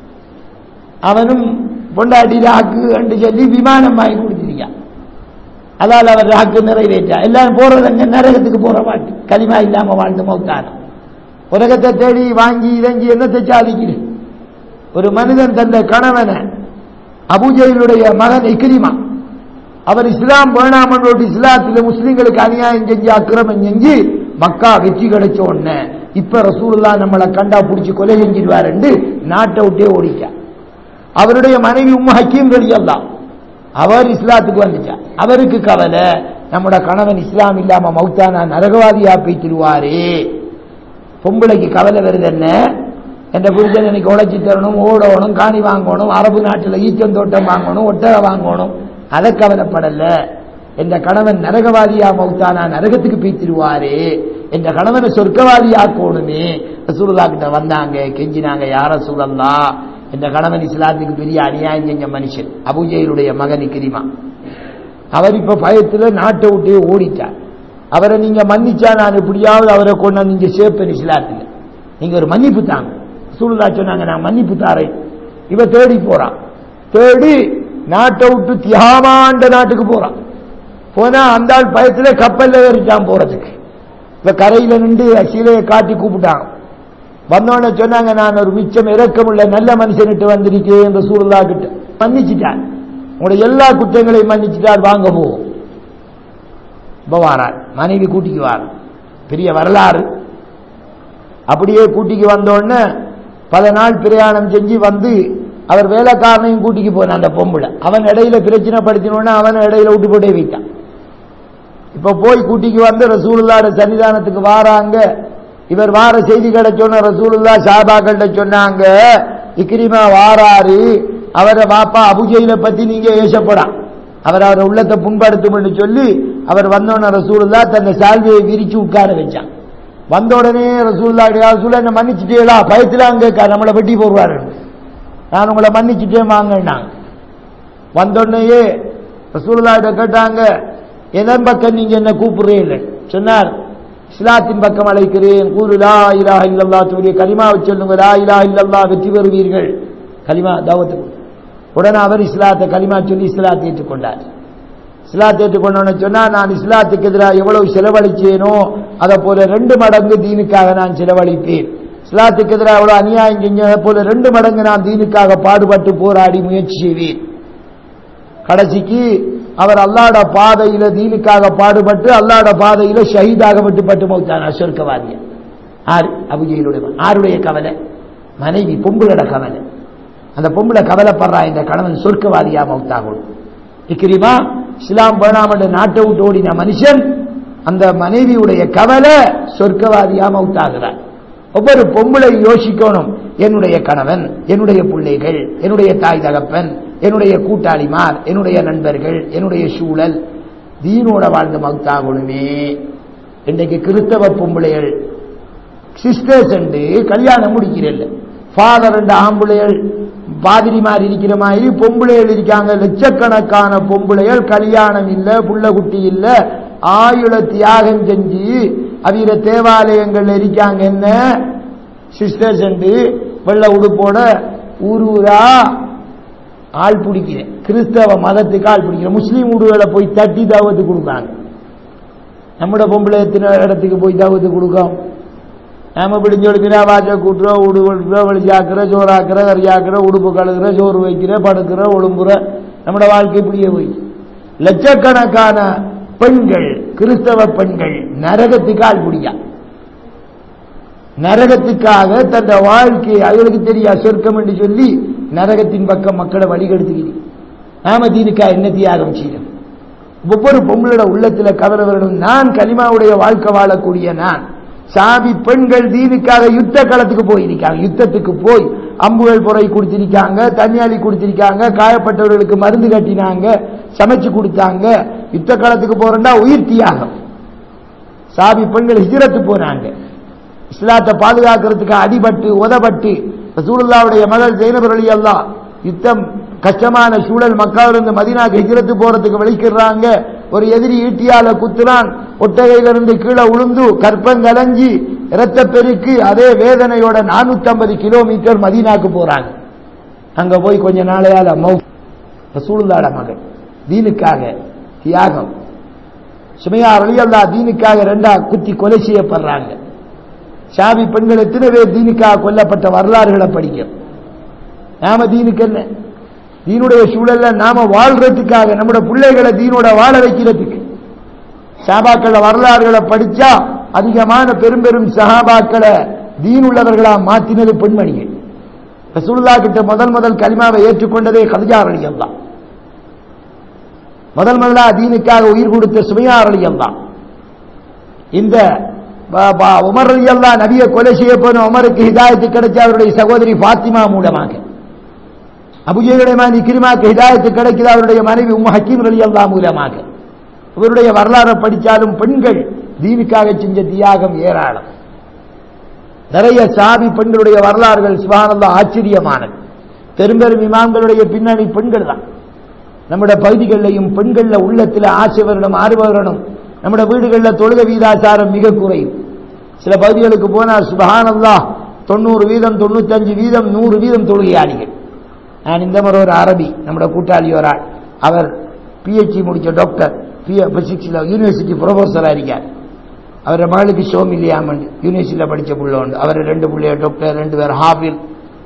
அவனும் பொண்டாட்டி ராக்கு என்று சொல்லி விமானம் வாங்கி கொடுத்திருக்கான் அதால் அவர் ராக்கு நிறைவேற்றா எல்லாரும் போறது அங்க நரகத்துக்கு போற பாட்டு களிமா இல்லாம வாழ்ந்து மௌத்தான உலகத்தை தேடி வாங்கி இறங்கி என்னத்தை சாதிக்கிறேன் ஒரு மனிதன் தந்த கணவனை அபுஜையினுடைய மகன் இக்ரிமா அவர் இஸ்லாம் வேணாமன்றோட்டு இஸ்லாத்தில் முஸ்லிம்களுக்கு அநியாயம் செஞ்சு அக்கிரமம் செஞ்சு மக்கா வெற்றி கிடைச்ச உடனே இப்ப ரசூலுல்லா நம்மளை கண்டா பிடிச்சி கொலை செஞ்சிருவாருன்னு நாட்டை விட்டே ஓடிட்டா அவருடைய மனைவி உம்மு ஹக்கீம் ரலியல்லாஹ் அவர் இஸ்லாத்துக்கு வந்துச்சா அவருக்கு கவலை நம்மட கணவன் இஸ்லாம் இல்லாம மௌத்தானா நரகவாதியா போய்த்திருவாரு பொம்பளைக்கு கவலை வருது என்ன என்ற புரிதல் எனக்கு உழைச்சி தரணும் ஓடணும் காணி வாங்கணும் அரபு நாட்டில் ஈச்சந்தோட்டம் வாங்கணும் ஒட்டகை வாங்கணும் அதை கவலைப்படல என்ற கணவன் நரகவாதியா மௌத்தானா நரகத்துக்கு பீத்திருவாரு என்ற கணவனை சொர்க்கவாதியாக்கணுமே ரசூலுல்லா கிட்ட வந்தாங்க கெஞ்சினாங்க யார சூழல்லா என்ற கணவன் இஸ்லாத்துக்கு பெரிய அநியாயம் செஞ்ச மனுஷன் அபுஜெயிலுடைய மகன் கிரிமா அவர் இப்ப பயத்துல நாட்டை விட்டே ஓடிட்டார் அவரை நீங்க மன்னிச்சா நான் எப்படியாவது அவரை கொண்டு வந்து நீங்க சேர்ப்பேன் இஸ்லாத்துல நீங்க ஒரு மன்னிப்பு தாங்க சூழ்நிலை சொன்னாங்க நான் மன்னிப்பு தாரேன் இவ தேடி போறான் தேடி நாட்டை விட்டு தியாமாண்ட நாட்டுக்கு போறான் போனா அந்த ஆள் பயத்துல கப்பல்ல ஏறிட்டான் போறதுக்கு இப்ப கரையில நின்று சிலையை காட்டி கூப்பிட்டான் வந்தோடனே சொன்னாங்க நான் ஒரு மிச்சம் இறக்கமுள்ள நல்ல மனுஷன்கிட்ட வந்திருக்கேன் என்ற சூழலா கிட்ட மன்னிச்சிட்டான் உங்களுடைய எல்லா குற்றங்களையும் மன்னிச்சிட்டார் வாங்க போவோம் இப்ப வாரார் மனைவி கூட்டிக்கு வார் பெரிய வரலாறு அப்படியே கூட்டிக்கு வந்தோடனே பல நாள் பிரயாணம் செஞ்சு வந்து அவர் வேலைக்காரனையும் கூட்டிக்கு போனான் அந்த பொம்பளை அவன் இடையில பிரச்சனை படுத்தினோடனே அவன் இடையில விட்டு போட்டே வைத்தான் இப்ப போய் கூட்டிக்கு வந்து ரசூலுல்லாட சன்னிதானத்துக்கு வாராங்க இவர் வார செய்தி கிடைச்சோன்னு ரசூலுல்லா சாபாக்கள்கிட்ட சொன்னாங்க இக்ரிமா வாராரு அவரை பாப்பா அபுஜெயில பத்தி நீங்க ஏசப்படாம் அவர் அவர் உள்ளத்தை புண்படுத்தும்னு சொல்லி அவர் வந்தோடனே ரசூலுல்லா தன்னை சால்வியை விரிச்சு உட்கார வச்சான் வந்த உடனே ரசூல்லா ரசூல்லா என்ன மன்னிச்சுட்டேலா பயத்துல அங்க நம்மளை வெட்டி போடுவாரு நான் உங்களை மன்னிச்சுட்டேன் வாங்கினாங்க வந்தோடனேயே ரசூலுல்லாட்ட கேட்டாங்க எதன் பக்கம் நீங்க என்ன கூப்பிடுறீங்க சொன்னார் இஸ்லாத்தின் பக்கம் அழைக்கிறேன் கூறு லா இலா இல்லல்லா தூரிய கலிமாவை சொல்லுங்க லா இலா இல்லல்லா வெற்றி பெறுவீர்கள் கலிமா தாவத்துக்கு உடனே அவர் இஸ்லாத்தை கலிமா சொல்லி இஸ்லாத்தை ஏற்றுக்கொண்டார் இஸ்லாத்தை ஏற்றுக்கொண்டோன்னு சொன்னா நான் இஸ்லாத்துக்கு எதிராக எவ்வளவு செலவழிச்சேனோ அதை போல ரெண்டு மடங்கு தீனுக்காக நான் செலவழிப்பேன் இஸ்லாத்துக்கு எதிராக எவ்வளவு அநியாயம் செஞ்சதை போல ரெண்டு மடங்கு நான் தீனுக்காக பாடுபட்டு போராடி முயற்சி செய்வேன் கடைசிக்கு அவர் அல்லாட பாதையில தீனுக்காக பாடுபட்டு அல்லாட பாதையில ஷஹீதாக விட்டுப்பட்டு மௌத்தான சொர்க்கவாதிய ஆறு அபுஜெயிலுடைய ஆருடைய கவலை மனைவி பொம்புளோட கவலை அந்த பொம்பளை கவலைப்படுறா இந்த கணவன் சொர்க்கவாதியா மௌத்தாகும் இக்கிரிமா இஸ்லாம் வேணாம் என்று நாட்டை விட்டு ஓடின மனுஷன் அந்த மனைவியுடைய கவலை சொர்க்கவாதியா மௌத்தாகிறார் ஒவ்வொரு பொம்பளை யோசிக்கணும் என்னுடைய கணவன் என்னுடைய பிள்ளைகள் என்னுடைய தாய் தகப்பன் என்னுடைய கூட்டாளிமார் என்னுடைய நண்பர்கள் என்னுடைய சூழல் தீனோட வாழ்ந்து மௌத்தாகணுமே இன்றைக்கு கிறிஸ்தவ பொம்பளைகள் சிஸ்டர்ஸ் என்று கல்யாணம் முடிக்கிறல்ல ஃபாதர் ரெண்டு ஆம்பளைகள் பாதிரிமார் இருக்கிற மாதிரி பொம்பளைகள் இருக்காங்க லட்சக்கணக்கான பொம்பளைகள் கல்யாணம் இல்ல புள்ள குட்டி இல்ல ஆயுள தியாகம் செஞ்சு அவர தேவாலயங்கள்ல இருக்காங்க என்ன சிஸ்டர்ஸ் என்று வெள்ள உடுப்போட ஊர் ஊரா ஆள் பிடிக்கிறேன் கிறிஸ்தவ மதத்துக்கு ஆள் பிடிக்கிறேன் முஸ்லீம் வீடுகளை போய் தட்டி தாவத்து கொடுக்காங்க நம்மட பொம்பளை எத்தனை இடத்துக்கு போய் தாவத்து கொடுக்கும் நாம பிடிஞ்சொழுக்கிற வாச்ச கூட்டுற உடு வெட்டுற வெளிச்சாக்குற சோறாக்குற கறியாக்குற உடுப்பு கழுகுற சோறு வைக்கிற படுக்கிற ஒழும்புற நம்மட வாழ்க்கை இப்படியே போய் லட்சக்கணக்கான பெண்கள் கிறிஸ்தவ பெண்கள் நரகத்துக்கு ஆள் பிடிக்கா நரகத்துக்காக தன் வாழ்க்கையை அவர்களுக்கு தெரியா சொர்க்கம் என்று சொல்லி நரகத்தின் பக்கம் மக்களை வழிகெடுத்துக்கிறீங்க நாம தீனுக்கா என்ன தியாகம் செய்யணும் ஒவ்வொரு பொங்கலோட உள்ளத்துல கவலை வரணும் நான் கலிமாவுடைய வாழ்க்கை வாழக்கூடிய நான் சாபி பெண்கள் தீனுக்காக யுத்த களத்துக்கு போயிருக்காங்க யுத்தத்துக்கு போய் அம்புகள் புரை கொடுத்திருக்காங்க தண்ணியாளி கொடுத்திருக்காங்க காயப்பட்டவர்களுக்கு மருந்து கட்டினாங்க சமைச்சு கொடுத்தாங்க யுத்த களத்துக்கு போறேன்டா உயிர் தியாகம் சாபி பெண்கள் ஹிஜரத்து போனாங்க இஸ்லாத்தை பாதுகாக்கிறதுக்கு அடிபட்டு உதப்பட்டு ரசூலுல்லாவுடைய மகள் ஜெயினபர் அலி அல்லா யுத்தம் கஷ்டமான சூழல் மக்காவிலிருந்து மதினாக்கு ஹிஜரத்து போறதுக்கு வெளிக்கிறாங்க ஒரு எதிரி ஈட்டியால குத்துறான் ஒட்டகையிலிருந்து கீழே உளுந்து கற்பங்கலஞ்சி இரத்த பெருக்கு அதே வேதனையோட நானூத்தி ஐம்பது கிலோமீட்டர் மதீனாக்கு போறாங்க அங்க போய் கொஞ்ச நாளையால மௌ ரசூலுல்லாட மகன் தீனுக்காக தியாகம் சுமையா அலியல்லா தீனுக்காக ரெண்டா குத்தி கொலை செய்யப்படுறாங்க சாபி பெண்கள் எத்தனை பேர் தீனுக்காக கொல்லப்பட்ட வரலாறுகளை படிக்கும் நாம தீனுக்கு என்ன தீனுடைய சூழல்ல நாம வாழ்றதுக்காக நம்முடைய பிள்ளைகளை தீனோட வாழ வைக்கிறதுக்கு சாபாக்கள வரலாறுகளை படிச்சா அதிகமான பெரும் பெரும் சஹாபாக்களை தீனுள்ளவர்களா மாத்தினது பெண்மணிகள் ரசூலுல்லா கிட்ட முதல் முதல் கலிமாவை ஏற்றுக்கொண்டதே கதிஜார் அலி அல்லா முதல் முதலா தீனுக்காக உயிர் கொடுத்த சுமையார் அலி அல்லா இந்த உமர் அலி அல்லா நபியை கொலை செய்ய போன உமருக்கு ஹிதாயத்து கிடைச்ச அவருடைய சகோதரி பாத்திமா மூலமாக அபுஜேகடைமான கிரிமாக்கு ஹிதாயத்து கிடைக்கிறது அவருடைய மனைவி உம்ம ஹக்கீம் அலி அல்லா மூலமாக இவருடைய வரலாறு படித்தாலும் பெண்கள் தீனுக்காக செஞ்ச தியாகம் ஏராளம் நிறைய சாபி பெண்களுடைய வரலாறுகள் சுபானந்தா ஆச்சரியமானது பெரும்பெரும் இமாம்களுடைய பின்னணி பெண்கள் தான் நம்முடைய பகுதிகளிலையும் பெண்கள்ல உள்ளத்தில் ஆசை வரணும் ஆர்வம் வரணும் நம்முடைய வீடுகளில் தொழுக வீதாச்சாரம் மிக குறையும் சில பகுதிகளுக்கு போனால் சுபஹானல்லா தொண்ணூறு வீதம் தொண்ணூத்தஞ்சு வீதம் நூறு வீதம் தொழுகையாளிகள் நான் இந்த முறை ஒரு அரபி நம்முடைய கூட்டாளி ஒரு ஆள் அவர் பிஹெச்டி முடிச்ச டாக்டர் பிசிக்ஸில் யூனிவர்சிட்டி ப்ரொஃபஸராக இருக்கார் அவர மகளுக்கு ஷோம் இல்லையாமண்டு யூனிவர்சிட்டியில் படித்த புள்ள உண்டு அவர் ரெண்டு பிள்ளைய டாக்டர் ரெண்டு பேர் ஹாஃபில்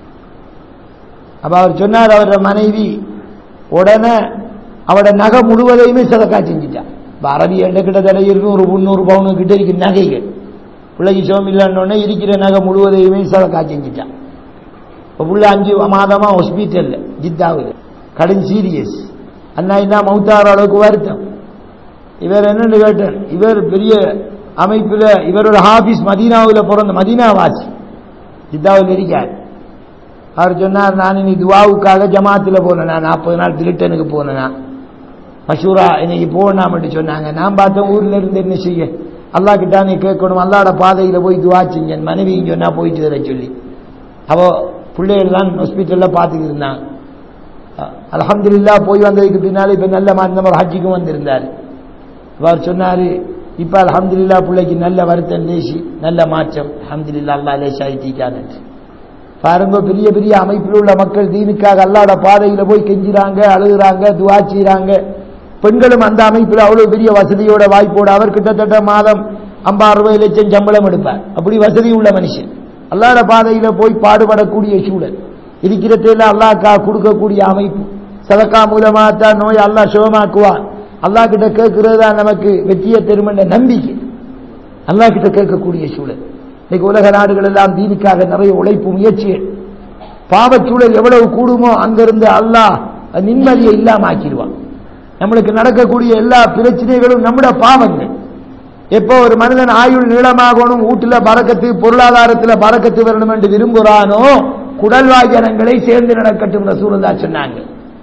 அப்ப அவர் சொன்னார் அவர மனைவி உடனே அவட நகை முழுவதையுமே சதக்கா செஞ்சுட்டான் இப்ப அரபி எண்ட கிட்டத்தட்ட இருக்கும் ஒரு முந்நூறு பவுனு கிட்ட இருக்கு நகைகள் பிள்ளைக்கு சோம் இல்லைன்னொடனே இருக்கிற நகை முழுவதையுமே சதக்கா செஞ்சுட்டான் இப்போ புள்ள அஞ்சு மாதமா ஹாஸ்பிட்டல்ல ஜித்தாவில் கடன் சீரியஸ் அண்ணா என்ன மௌத்தார அளவுக்கு வருத்தம் இவர் என்னன்னு கேட்டார் இவர் பெரிய அமைப்பில் இவரோட ஹாபிஸ் மதீனாவில் பிறந்த மதீனாவாசி ஜித்தாவில் இருக்கார் அவர் சொன்னார் நான் இன்னைக்கு துவாவுக்காக ஜமாத்தில் போனேனா நாற்பது நாள் திலிட்டனுக்கு போனேனா மஷூரா இன்னைக்கு போனாமட்டு சொன்னாங்க நான் பார்த்தேன் ஊர்ல இருந்து என்ன செய்ய அல்லா கிட்ட நீ கேட்கணும் அல்லாட பாதையில போய் துவா செஞ்சேன் மனைவி சொன்னா போயிட்டு வர சொல்லி அவ பிள்ளைகள் தான் ஹாஸ்பிட்டல்ல பார்த்துக்கிட்டு இருந்தாங்க அலமதுல்லா போய் வந்ததுக்கு பின்னால இப்ப நல்ல மாந்தவர் ஹஜ்ஜிக்கும் வந்திருந்தார் அவர் சொன்னாரு இப்ப அலமதுல்லா பிள்ளைக்கு நல்ல வருத்தம் லேசி நல்ல மாற்றம் அலமதுல்லா அல்லா லேசாயிட்டிக்கான்னு பாருங்க பெரிய பெரிய அமைப்பில் உள்ள மக்கள் தீனுக்காக அல்லாட பாதையில போய் கெஞ்சுறாங்க அழுகுறாங்க துவா செய்றாங்க பெண்களும் அந்த அமைப்பில் அவ்வளவு பெரிய வசதியோட வாய்ப்போட அவர் கிட்டத்தட்ட மாதம் ஐம்பது அறுபது லட்சம் சம்பளம் எடுப்பார் அப்படி வசதி உள்ள மனுஷன் அல்லாட பாதையில போய் பாடுபடக்கூடிய சூழல் இருக்கிறதுல அல்லாக்கா கொடுக்கக்கூடிய அமைப்பு சதக்கா மூலமா தான் நோய் அல்லா சுகமாக்குவான் அல்லா கிட்ட கேட்கிறது தான் நமக்கு வெற்றியை தரும் என்ற நம்பிக்கை அல்லா கிட்ட கேட்கக்கூடிய சூழல் இன்னைக்கு உலக நாடுகள் எல்லாம் தீனுக்காக நிறைய உழைப்பு முயற்சிகள் பாவச்சூழல் எவ்வளவு கூடுமோ அங்கிருந்து அல்லாஹ் நிம்மதியை இல்லாம ஆக்கிடுவான் நம்மளுக்கு நடக்கக்கூடிய எல்லா பிரச்சனைகளும் நம்முடைய பாவங்கள் எப்போ ஒரு மனிதன் ஆயுள் நீளமாகணும் வீட்டுல பறக்கத்து பொருளாதாரத்தில் பறக்கத்து வரணும் என்று விரும்புகிறானோ குடல்வாய் ஜனங்களை சேர்ந்து நடக்கட்டும் ரசூலுல்லா சொன்னாங்க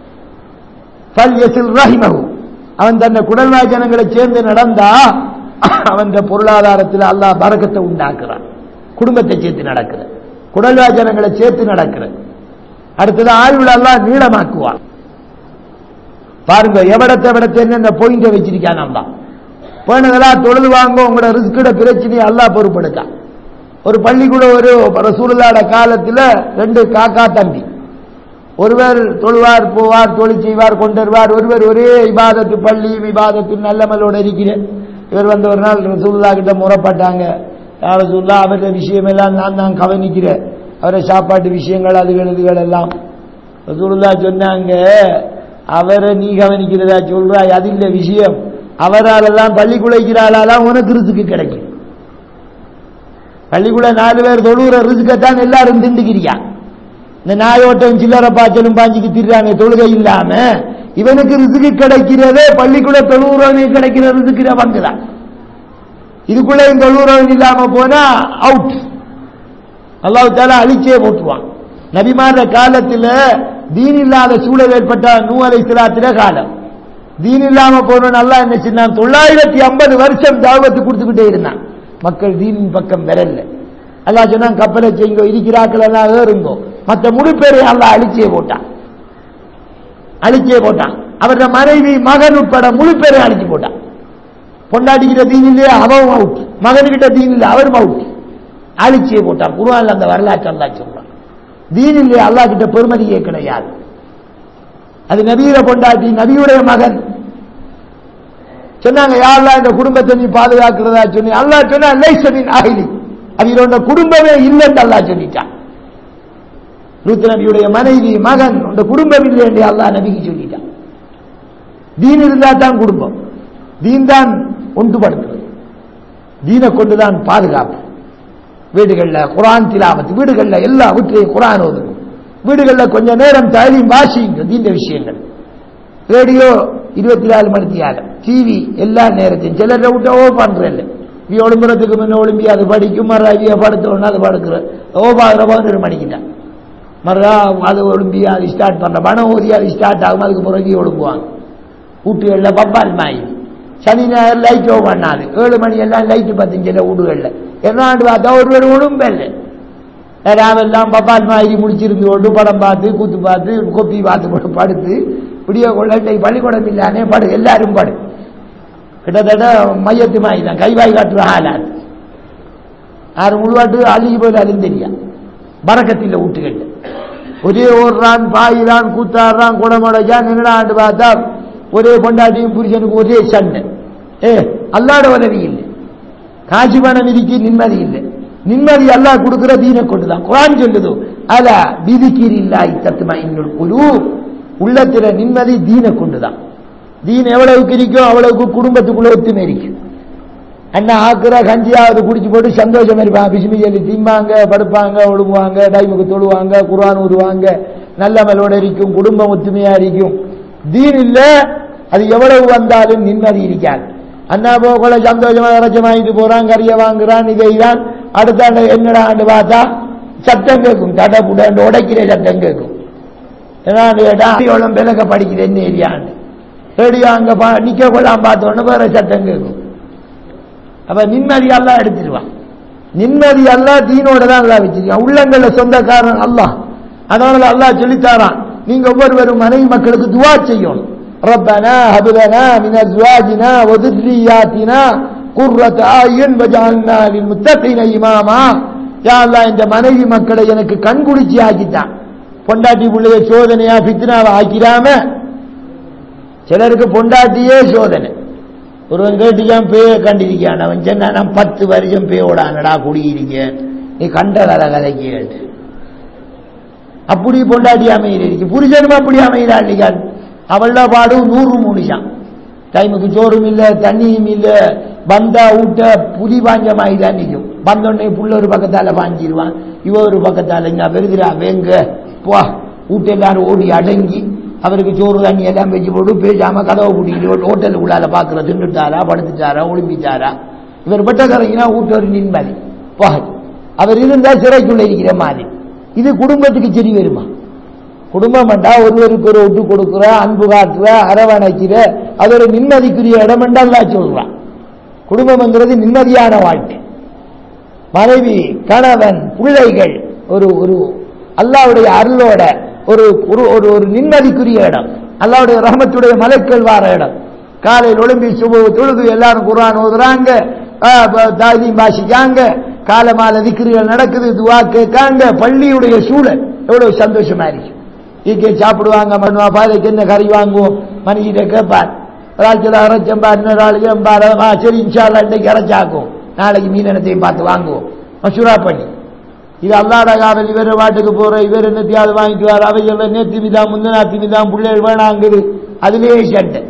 ரஹிமகு அவன் தன்னை குடல்வாய் ஜனங்களை சேர்ந்து நடந்தா அவன் பொருளாதாரத்தில் அல்லாஹ் பறக்கத்தை உண்டாக்குறான் குடும்பத்தை சேர்த்து நடக்கிற குடல்வாய் ஜனங்களை சேர்த்து நடக்கிற அடுத்தது ஆயுள் எல்லாம் நீளமாக்குவான் பாருங்க எவடத்தை விடத்தை என்ன பாயிண்ட வச்சிருக்கான் அல்லா போனதெல்லாம் தொழுது வாங்க உங்களோட ரிஸ்கோட பிரச்சனையை அல்லா பொறுப்படுத்தான் ஒரு பள்ளிக்கூட ஒரு ரசூலுல்லாட காலத்தில் ரெண்டு காக்கா தம்பி ஒருவர் தொழுவார் போவார் தொழில் செய்வார் கொண்டுருவார் ஒருவர் ஒரே இபாதத்து பள்ளி இபாதத்து நல்லமலோட இருக்கிற இவர் வந்து ஒரு நாள் ரசூல்லா கிட்ட முறப்பட்டாங்க யார் ரசூல்லா அவருடைய விஷயம் எல்லாம் நான் தான் கவனிக்கிறேன் அவரை சாப்பாட்டு விஷயங்கள் அதுகள் இதுகள் எல்லாம் ரசூல்லா சொன்னாங்க அவரை நீ கவனிக்கிறதா சொல்றாய் அது இல்ல விஷயம் அவராலெல்லாம் பள்ளிக்குழைக்கிறாளாலாம் உனக்கு ரிசுக்கு கிடைக்கும் பள்ளிக்குள்ள நாலு பேர் தொழுகிற ரிசுக்கத்தான் எல்லாரும் திண்டுக்கிறியா இந்த நாயோட்டம் சில்லறை பாய்ச்சலும் பாஞ்சிக்கு திடுறாங்க தொழுகை இல்லாம இவனுக்கு ரிசுக்கு கிடைக்கிறதே பள்ளிக்குள்ள தொழுகிறவனுக்கு கிடைக்கிற ரிசுக்கிற பங்குதான் இதுக்குள்ள இந்த தொழுகிறவன் இல்லாம போனா அவுட் அல்லாஹ் தால அழிச்சே போட்டுவான் நபிமார காலத்துல தீன் இல்லாத சூழல் ஏற்பட்ட நூ அலை சிலாத்திர காலம் தீன் இல்லாம போன நல்லா என்ன செஞ்சான் தொள்ளாயிரத்தி ஐம்பது வருஷம் தாவத்து கொடுத்துக்கிட்டே இருந்தான் மக்கள் தீனின் பக்கம் விரல்ல அல்லா சொன்னா கப்பலை செய்யுங்கோ இருக்கிறாக்கள் எல்லாம் ஏறுங்கோ மற்ற முழு பேரை அல்லா அழிச்சே போட்டான் அழிச்சே போட்டான் அவரோட மனைவி மகன் உட்பட முழு பேரை அழிச்சு போட்டான் பொண்டாட்டிக்கிட்ட தீன் இல்லையா அவன் அவுட் மகனுக்கிட்ட தீன் இல்லை அவரும் அவுட் அழிச்சே போட்டான் குருவான்ல அந்த வரலாற்று அல்லா சொல்றான் தீன் இல்லையா அல்லா கிட்ட பெருமதியே கிடையாது அது நபீர பொண்டாட்டி நபியுடைய மகன் சொன்னாங்க யாரெல்லாம் இந்த குடும்பத்தை நீ பாதுகாக்கிறதா சொன்னி அல்லா சொன்னா லைசமின் அகிலி அதில் உண்ட குடும்பமே இல்லைன்னு அல்லா சொல்லிட்டான் லூத் நபியுடைய மனைவி மகன் உண்ட குடும்பம் இல்லை என்று அல்லா நபிக்கு சொல்லிட்டான் தீன் இருந்தா தான் குடும்பம் தீன் தான் ஒன்றுபடுத்துறது தீனை கொண்டுதான் பாதுகாப்பு வீடுகள்ல குரான் திலாவத்து வீடுகள்ல எல்லா வீட்டிலையும் குரான் ஓதுங்க வீடுகள்ல கொஞ்ச நேரம் தாலியும் வாசிங்க தீண்ட விஷயங்கள் ரேடியோ இருபத்தி நாலு மணி நேரம் டிவி எல்லா நேரத்தையும் சிலர் விட்ட ஓ பண்றேன் நீ ஒளிம்புறதுக்கு முன்ன ஒளிம்பி அது படிக்கும் மறு அவிய படுத்தோன்னு அது படுக்கிற ஓபாகிற பதினொரு மணிக்கிட்டான் மறுதா அது ஒளிம்பி அது ஸ்டார்ட் பண்ற பணம் ஊதி அது ஸ்டார்ட் ஆகும் அதுக்கு பிறகு ஒழுங்குவாங்க வீட்டுகளில் பப்பால் மாயி சனி ஞாயிறு லைட் ஓ பண்ணாது ஏழு மணி எல்லாம் லைட்டு பத்துஞ்சில் வீடுகளில் என்னாண்டு பார்த்தா ஒரு ஒரு ஒழும்பில்லை ராவெல்லாம் பப்பால் மாதிரி முடிச்சிருந்து கொண்டு படம் பார்த்து கூத்து பார்த்து கொப்பி பார்த்து கொண்டு படுத்து விடிய கொள்ள இன்னைக்கு பள்ளிக்கூடம் இல்லானே படு எல்லாரும் படு கிட்டத்தட்ட மையத்து மாதிரி தான் கைவாய் காட்டுற ஆளாது ஆறு முழுவாட்டு அழுகி போய் அதுவும் தெரியா பறக்கத்தில் வீட்டுகள் ஒரே ஓடுறான் பாயிறான் கூத்தாடுறான் குடமுடைக்கான் என்னடான்னு பார்த்தா ஒரே பொண்டாட்டியும் புருஷனுக்கு ஒரே சண்டை ஏ அல்லாட உதவி இல்லை காசு பணம் இருக்கு நிம்மதி இல்லை நிம்மதி அல்லாஹ் கொடுக்கிற தீனை கொண்டுதான் குரான் சொல்லுது அல விதிக்கிற இல்லாய் தத்துமா இன்னொரு குரு உள்ளத்துல நிம்மதி தீனை கொண்டுதான் தீன் எவ்வளவுக்கு இருக்கோ அவ்வளவுக்கு குடும்பத்துக்குள்ள ஒத்துமை இருக்கும் அண்ணா ஆக்குற கஞ்சியாவது குடிச்சு போட்டு சந்தோஷமா இருப்பாங்க பிசுமி சொல்லி திம்பாங்க படுப்பாங்க ஒழுங்குவாங்க டைமுக்கு தொழுவாங்க குர்ஆன் ஊதுவாங்க நல்ல மலோட இருக்கும் குடும்பம் ஒத்துமையா இருக்கும் தீன் இல்ல அது எவ்வளவு வந்தாலும் நிம்மதி இருக்காது அண்ணா போகல சந்தோஷமா இறைச்சி வாங்கிட்டு போறான் கறியை வாங்குறான் இதைதான் அடுத்த ஆண்டு என்னடா ஆண்டு பார்த்தா சத்தம் கேட்கும் தடை புடாண்டு உடைக்கிற சத்தம் கேட்கும் ஏன்னா கேட்டா எவ்வளவு விலக படிக்கிற என்ன ஏரியாண்டு ரேடியோ அங்க பா- நிக்க கொள்ளாம பார்த்தோன்னு வேற சத்தம் கேட்கும் அப்ப நிம்மதி எல்லாம் எடுத்துருவான் நிம்மதி எல்லாம் தீனோட தான் எல்லாம் வச்சிருக்கான் உள்ளங்கள்ல சொந்தக்காரன் அல்லாஹ் அதனால அல்லாஹ் சொல்லித்தாரான் நீங்க ஒவ்வொருவரும் மனைவி மக்களுக்கு துவா செய்யணும் ربنا هب لنا من ازواجنا وذرياتنا قرة اعين وجعلنا للمتقين اماما யா அல்லாஹ் இந்த மனைவி மக்களை எனக்கு கண்குளிச்சி ஆக்கிட்டான் பொண்டாட்டி பிள்ளைய சோதனையா ஃபித்னாவை ஆக்கிடாம சிலருக்கு பொண்டாட்டியே சோதனை ஒருவன் கேட்டுக்கான் பேய கண்டிருக்கான் அவன் சொன்னான் நான் பத்து வருஷம் பேயோடானடா குடியிருக்கேன் நீ கண்ட கதை கதை கேட்டு அப்படி பொண்டாட்டி அமையிருக்கு புருஷனும் அப்படி அமைகிறாள் அவள பாடு நூறு முடிச்சான் டைமுக்கு சோறும் இல்ல தண்ணியும் இல்ல வந்தா ஊட்ட புலி பாஞ்ச மாதிரி தான் நிற்கும் வந்தோடனே புள்ள ஒரு பக்கத்தால பாஞ்சிருவான் இவ ஒரு பக்கத்தால இங்க பெருகிறா வேங்க போ ஊட்ட எல்லாரும் ஓடி அடங்கி அவருக்கு சோறு தண்ணி எல்லாம் வச்சு போட்டு பேசாம கதவை பிடிக்கிட்டு ஹோட்டல் உள்ளால பாக்குற தின்னுட்டாரா படுத்துட்டாரா ஒளிம்பிட்டாரா இவர் பட்டக்கரைங்கன்னா ஊட்ட ஒரு நிம்மதி போ அவர் இருந்தா சிறைக்குள்ள இருக்கிற மாதிரி இது குடும்பத்துக்கு சரி வருமா குடும்பம் என்றா ஒருவருக்கு ஒரு விட்டு கொடுக்கிற அன்பு காட்டுற அரவணைக்கிற அது ஒரு நிம்மதிக்குரிய இடம் என்றெல்லாம் சொல்றான் குடும்பம்ங்கிறது நிம்மதியான வாழ்க்கை மனைவி கணவன் பிள்ளைகள் ஒரு ஒரு அல்லாவுடைய அருளோட ஒரு ஒரு ஒரு ஒரு நிம்மதிக்குரிய இடம் அல்லாவுடைய ரஹமத்துடைய மலைக்கள் வார இடம் காலையில் ஒளிம்பி சுப தொழுது எல்லாரும் குர்ஆன் ஓதுறாங்க தாதி வாசிக்காங்க கால மாலை திக்கிரிகள் நடக்குது துவா கேட்காங்க பள்ளியுடைய சூழல் எவ்வளவு சந்தோஷமா இருக்கு ஈக்கே சாப்பிடுவாங்க மண்ணுவா பாதைக்கு என்ன கறி வாங்குவோம் மனைவிட்ட கேட்பார் ஒரு ஆள் சில அரைச்சம்பா இன்னொரு ஆள் எம்பார் ஆ சரி இன்ஷால்லா இன்னைக்கு அரைச்சாக்கும் நாளைக்கு மீனத்தையும் பார்த்து வாங்குவோம் மசூரா பண்ணி இது அல்லாட காவல் இவர் வாட்டுக்கு போற இவர் என்னத்தையாவது வாங்கிட்டு வர அவைகள் நேற்று மிதா முந்தனாத்தி மிதா பிள்ளைகள் வேணாங்குது அதுலேயே சண்டை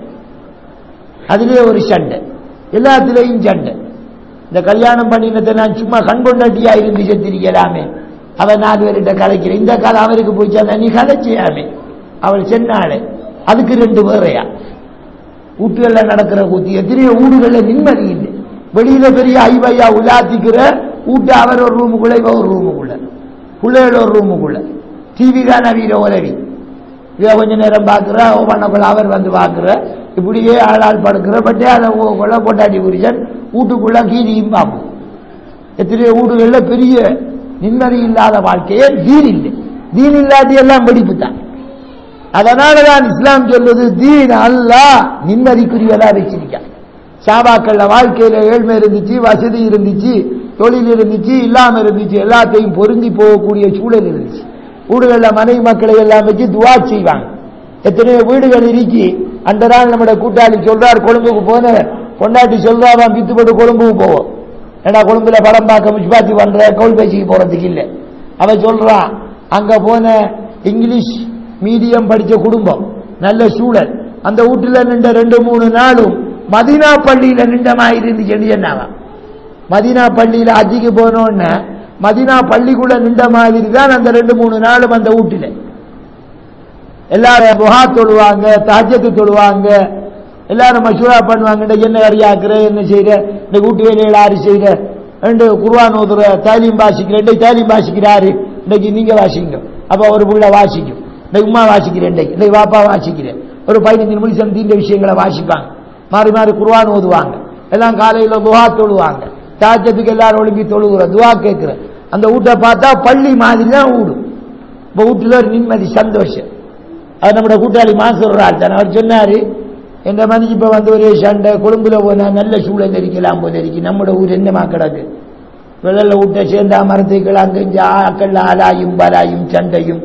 அதுலேயே ஒரு சண்டை எல்லாத்துலேயும் சண்டை இந்த கல்யாணம் பண்ணினத்தை நான் சும்மா கண் கொண்டாட்டியா இருந்து செத்திருக்கலாமே அவன் நாலு பேர்கிட்ட கலைக்கிறேன் இந்த காலம் அவருக்கு போயிச்சா நீ கலைச்சியாமே அவள் சென்னாளே அதுக்கு ரெண்டு பேரையா வீட்டுகள்ல நடக்கிற கூத்து எத்தனையோ ஊடுகள்ல நிம்மதி இல்லை வெளியில பெரிய ஐவையா உலாத்திக்கிற வீட்டு அவர் ஒரு ரூமுக்குள்ள இவ ஒரு ரூமுக்குள்ள பிள்ளைகள் ஒரு ரூமுக்குள்ள டிவி தான் நவீன உதவி இவ கொஞ்ச நேரம் பார்க்கிற பண்ணக்குள்ள அவர் வந்து பார்க்கிற இப்படியே ஆளாள் படுக்கிற பட்டே அதை கொள்ள பொட்டாட்டி புரிச்சன் வீட்டுக்குள்ள கீரியும் பார்ப்போம் எத்தனையோ வீடுகள்ல பெரிய நிம்மதி இல்லாத வாழ்க்கையே தீன் இல்லை தீன் இல்லாட்டி எல்லாம் வெடிப்பு தான் அதனாலதான் இஸ்லாம் சொல்வது தீன் அல்லா நிம்மதிக்குரியதா வச்சிருக்கான் சாபாக்கள்ல வாழ்க்கையில ஏழ்மை இருந்துச்சு வசதி இருந்துச்சு தொழில் இருந்துச்சு இல்லாம இருந்துச்சு எல்லாத்தையும் பொருந்தி போகக்கூடிய சூழல் இருந்துச்சு வீடுகளில் மனைவி மக்களை எல்லாம் வச்சு துவா செய்வாங்க எத்தனையோ வீடுகள் இருக்கி அந்த நாள் நம்முடைய கூட்டாளி சொல்றார் கொழும்புக்கு போனவர் பொண்டாட்டி சொல்றாராம் வித்து போட்டு கொழும்புக்கு போவோம் ஏன்னா கொழும்புல படம் பார்க்க முஷ்பாத்தி பண்ற கவுல் பேசிக்கு போறதுக்கு இல்லை அவன் சொல்றான் அங்க போன இங்கிலீஷ் மீடியம் படிச்ச குடும்பம் நல்ல சூழல் அந்த வீட்டுல நின்ற ரெண்டு மூணு நாளும் மதினா பள்ளியில நின்ற மாதிரி இருந்துச்சு என்னவா மதினா பள்ளியில அஜிக்கு போனோன்னு மதினா பள்ளிக்குள்ள நின்ற மாதிரி தான் அந்த ரெண்டு மூணு நாளும் அந்த வீட்டுல எல்லாரும் புகா தொழுவாங்க தாஜத்து தொழுவாங்க எல்லாரும் மசூரா பண்ணுவாங்க இன்னைக்கு என்ன கறியாக்குற என்ன செய்யற இந்த வீட்டு வேலைகள் ஆறு செய்யற ரெண்டு குர்வான் ஓதுற தாலீம் வாசிக்கிற இன்னைக்கு தாலீம் வாசிக்கிறாரு இன்னைக்கு நீங்க வாசிங்க அப்ப ஒரு புள்ள வாசிக்கும் இன்னைக்கு உமா வாசிக்கிறேன் இன்னைக்கு இன்னைக்கு வாப்பா வாசிக்கிறேன் ஒரு பதினஞ்சு நிமிஷம் தீண்ட விஷயங்களை வாசிப்பாங்க மாறி மாறி குர்வான் ஓதுவாங்க எல்லாம் காலையில துவா தொழுவாங்க தாஜத்துக்கு எல்லாரும் ஒழுங்கி தொழுகிற துவா கேட்கிற அந்த வீட்டை பார்த்தா பள்ளி மாதிரி தான் வீடு இப்ப வீட்டுல ஒரு நிம்மதி சந்தோஷம் அது நம்முடைய கூட்டாளி மாசூர் தான் அவர் சொன்னாரு எங்க மதிக்கு இப்ப வந்து ஒரே சண்டை கொழும்புல போனா நல்ல சூழல் இருக்கலாம் போல இருக்கு நம்மட ஊர் என்னமா கிடக்கு வெள்ளல விட்ட சேர்ந்தா மரத்துக்கள் அங்கிஞ்சு ஆக்கள் ஆலாயும் பலாயும் சண்டையும்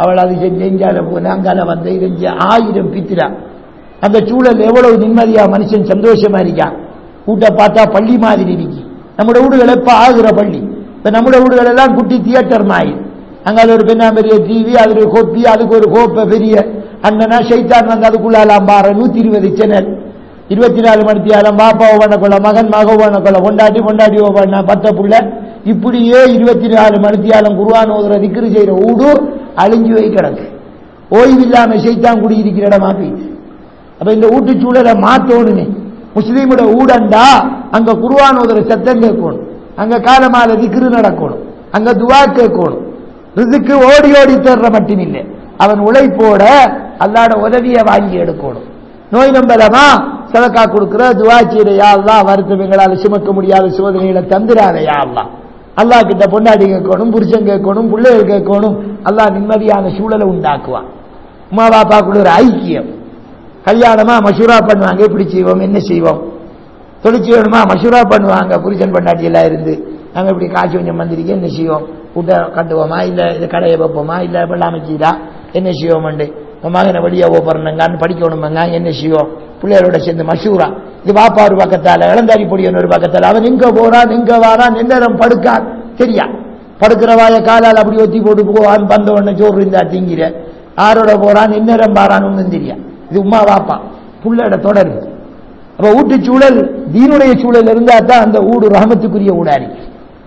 அவள் அது செஞ்சு எங்கால போன அங்கால வந்த இது செஞ்சு ஆயிரம் பித்திரா அந்த சூழல் எவ்வளவு நிம்மதியா மனுஷன் சந்தோஷமா இருக்கான் வீட்டை பார்த்தா பள்ளி மாதிரி இருக்கு நம்மட வீடுகள் எப்ப ஆகுற பள்ளி இப்ப நம்மட வீடுகள் எல்லாம் குட்டி தியேட்டர் மாதிரி அங்கால ஒரு பெண்ணா பெரிய டிவி அதுல ஒரு கொப்பி அதுக்கு ஒரு கோப்பை பெரிய அண்ணனா ஷைத்தான் வந்து அதுக்குள்ளாலாம் பாரு நூத்தி இருபது சேனல் இருபத்தி நாலு மணி நேரம் பாப்பாவை பண்ண கொள்ள மகன் மகவு பண்ண கொள்ள கொண்டாட்டி கொண்டாட்டி பண்ண பத்த புள்ள இப்படியே இருபத்தி நாலு மணி நேரம் குருவான் ஓதுற திக்ரு செய்யற ஊடு அழிஞ்சு போய் கிடக்கு ஓய்வில்லாம ஷைத்தான் குடியிருக்கிற இடமா போயிடுச்சு அப்ப இந்த ஊட்டு சூழலை மாத்தோணுமே முஸ்லீமோட ஊடண்டா அங்க குருவான் ஓதுற சத்தம் கேட்கணும் அங்க காலமால திக்ரு நடக்கணும் அங்க துவா கேட்கணும் ரிதுக்கு ஓடி ஓடி தேடுற மட்டும் இல்லை அவன் உழைப்போட அல்லாட உதவியை வாங்கி எடுக்கணும் நோய் நம்பலமா சதக்கா கொடுக்கிற துவா செய்யற யாழ்லாம் வருத்தம் எங்களால் சுமக்க முடியாத சோதனைகளை தந்துடாத யாழ்லாம் அல்லாஹ் கிட்ட பொண்டாடி கேட்கணும் புருஷன் கேட்கணும் பிள்ளைகள் கேட்கணும் அல்லாஹ் நிம்மதியான சூழலை உண்டாக்குவான் உமா பாப்பாக்குள்ள ஒரு ஐக்கியம் கல்யாணமா மஷூரா பண்ணுவாங்க இப்படி செய்வோம் என்ன செய்வோம் தொழிற்சி வேணுமா மஷூரா பண்ணுவாங்க புருஷன் பொண்டாட்டி எல்லாம் இருந்து நாங்க இப்படி காசு கொஞ்சம் வந்திருக்கோம் என்ன செய்வோம் கூட்ட கட்டுவோமா இல்ல இது கடையை வைப்போமா இல்ல வெள்ளாமை செய்தா என்ன செய்வோம் மகனை வெளியே போறணுங்கான்னு படிக்கணுமாங்க என்ன செய்வோம் பிள்ளைகளோட சேர்ந்து மஷூரா இது பாப்பா ஒரு பக்கத்தால இளந்தாரி பொடியன் ஒரு பக்கத்தால அவன் எங்க போறான் எங்க வாரான் எந்நேரம் படுக்கான் தெரியா படுக்கிற வாய காலால் அப்படி ஒத்தி போட்டு போவான் வந்த உடனே சோறு இருந்தா திங்கிற ஆரோட போறான் எந்நேரம் பாரான் ஒன்றும் தெரியா இது உமா வாப்பா புள்ளோட தொடர்பு அப்ப வீட்டு சூழல் தீனுடைய சூழல் இருந்தா தான் அந்த ஊடு ரஹமத்துக்குரிய ஊடா இருக்கு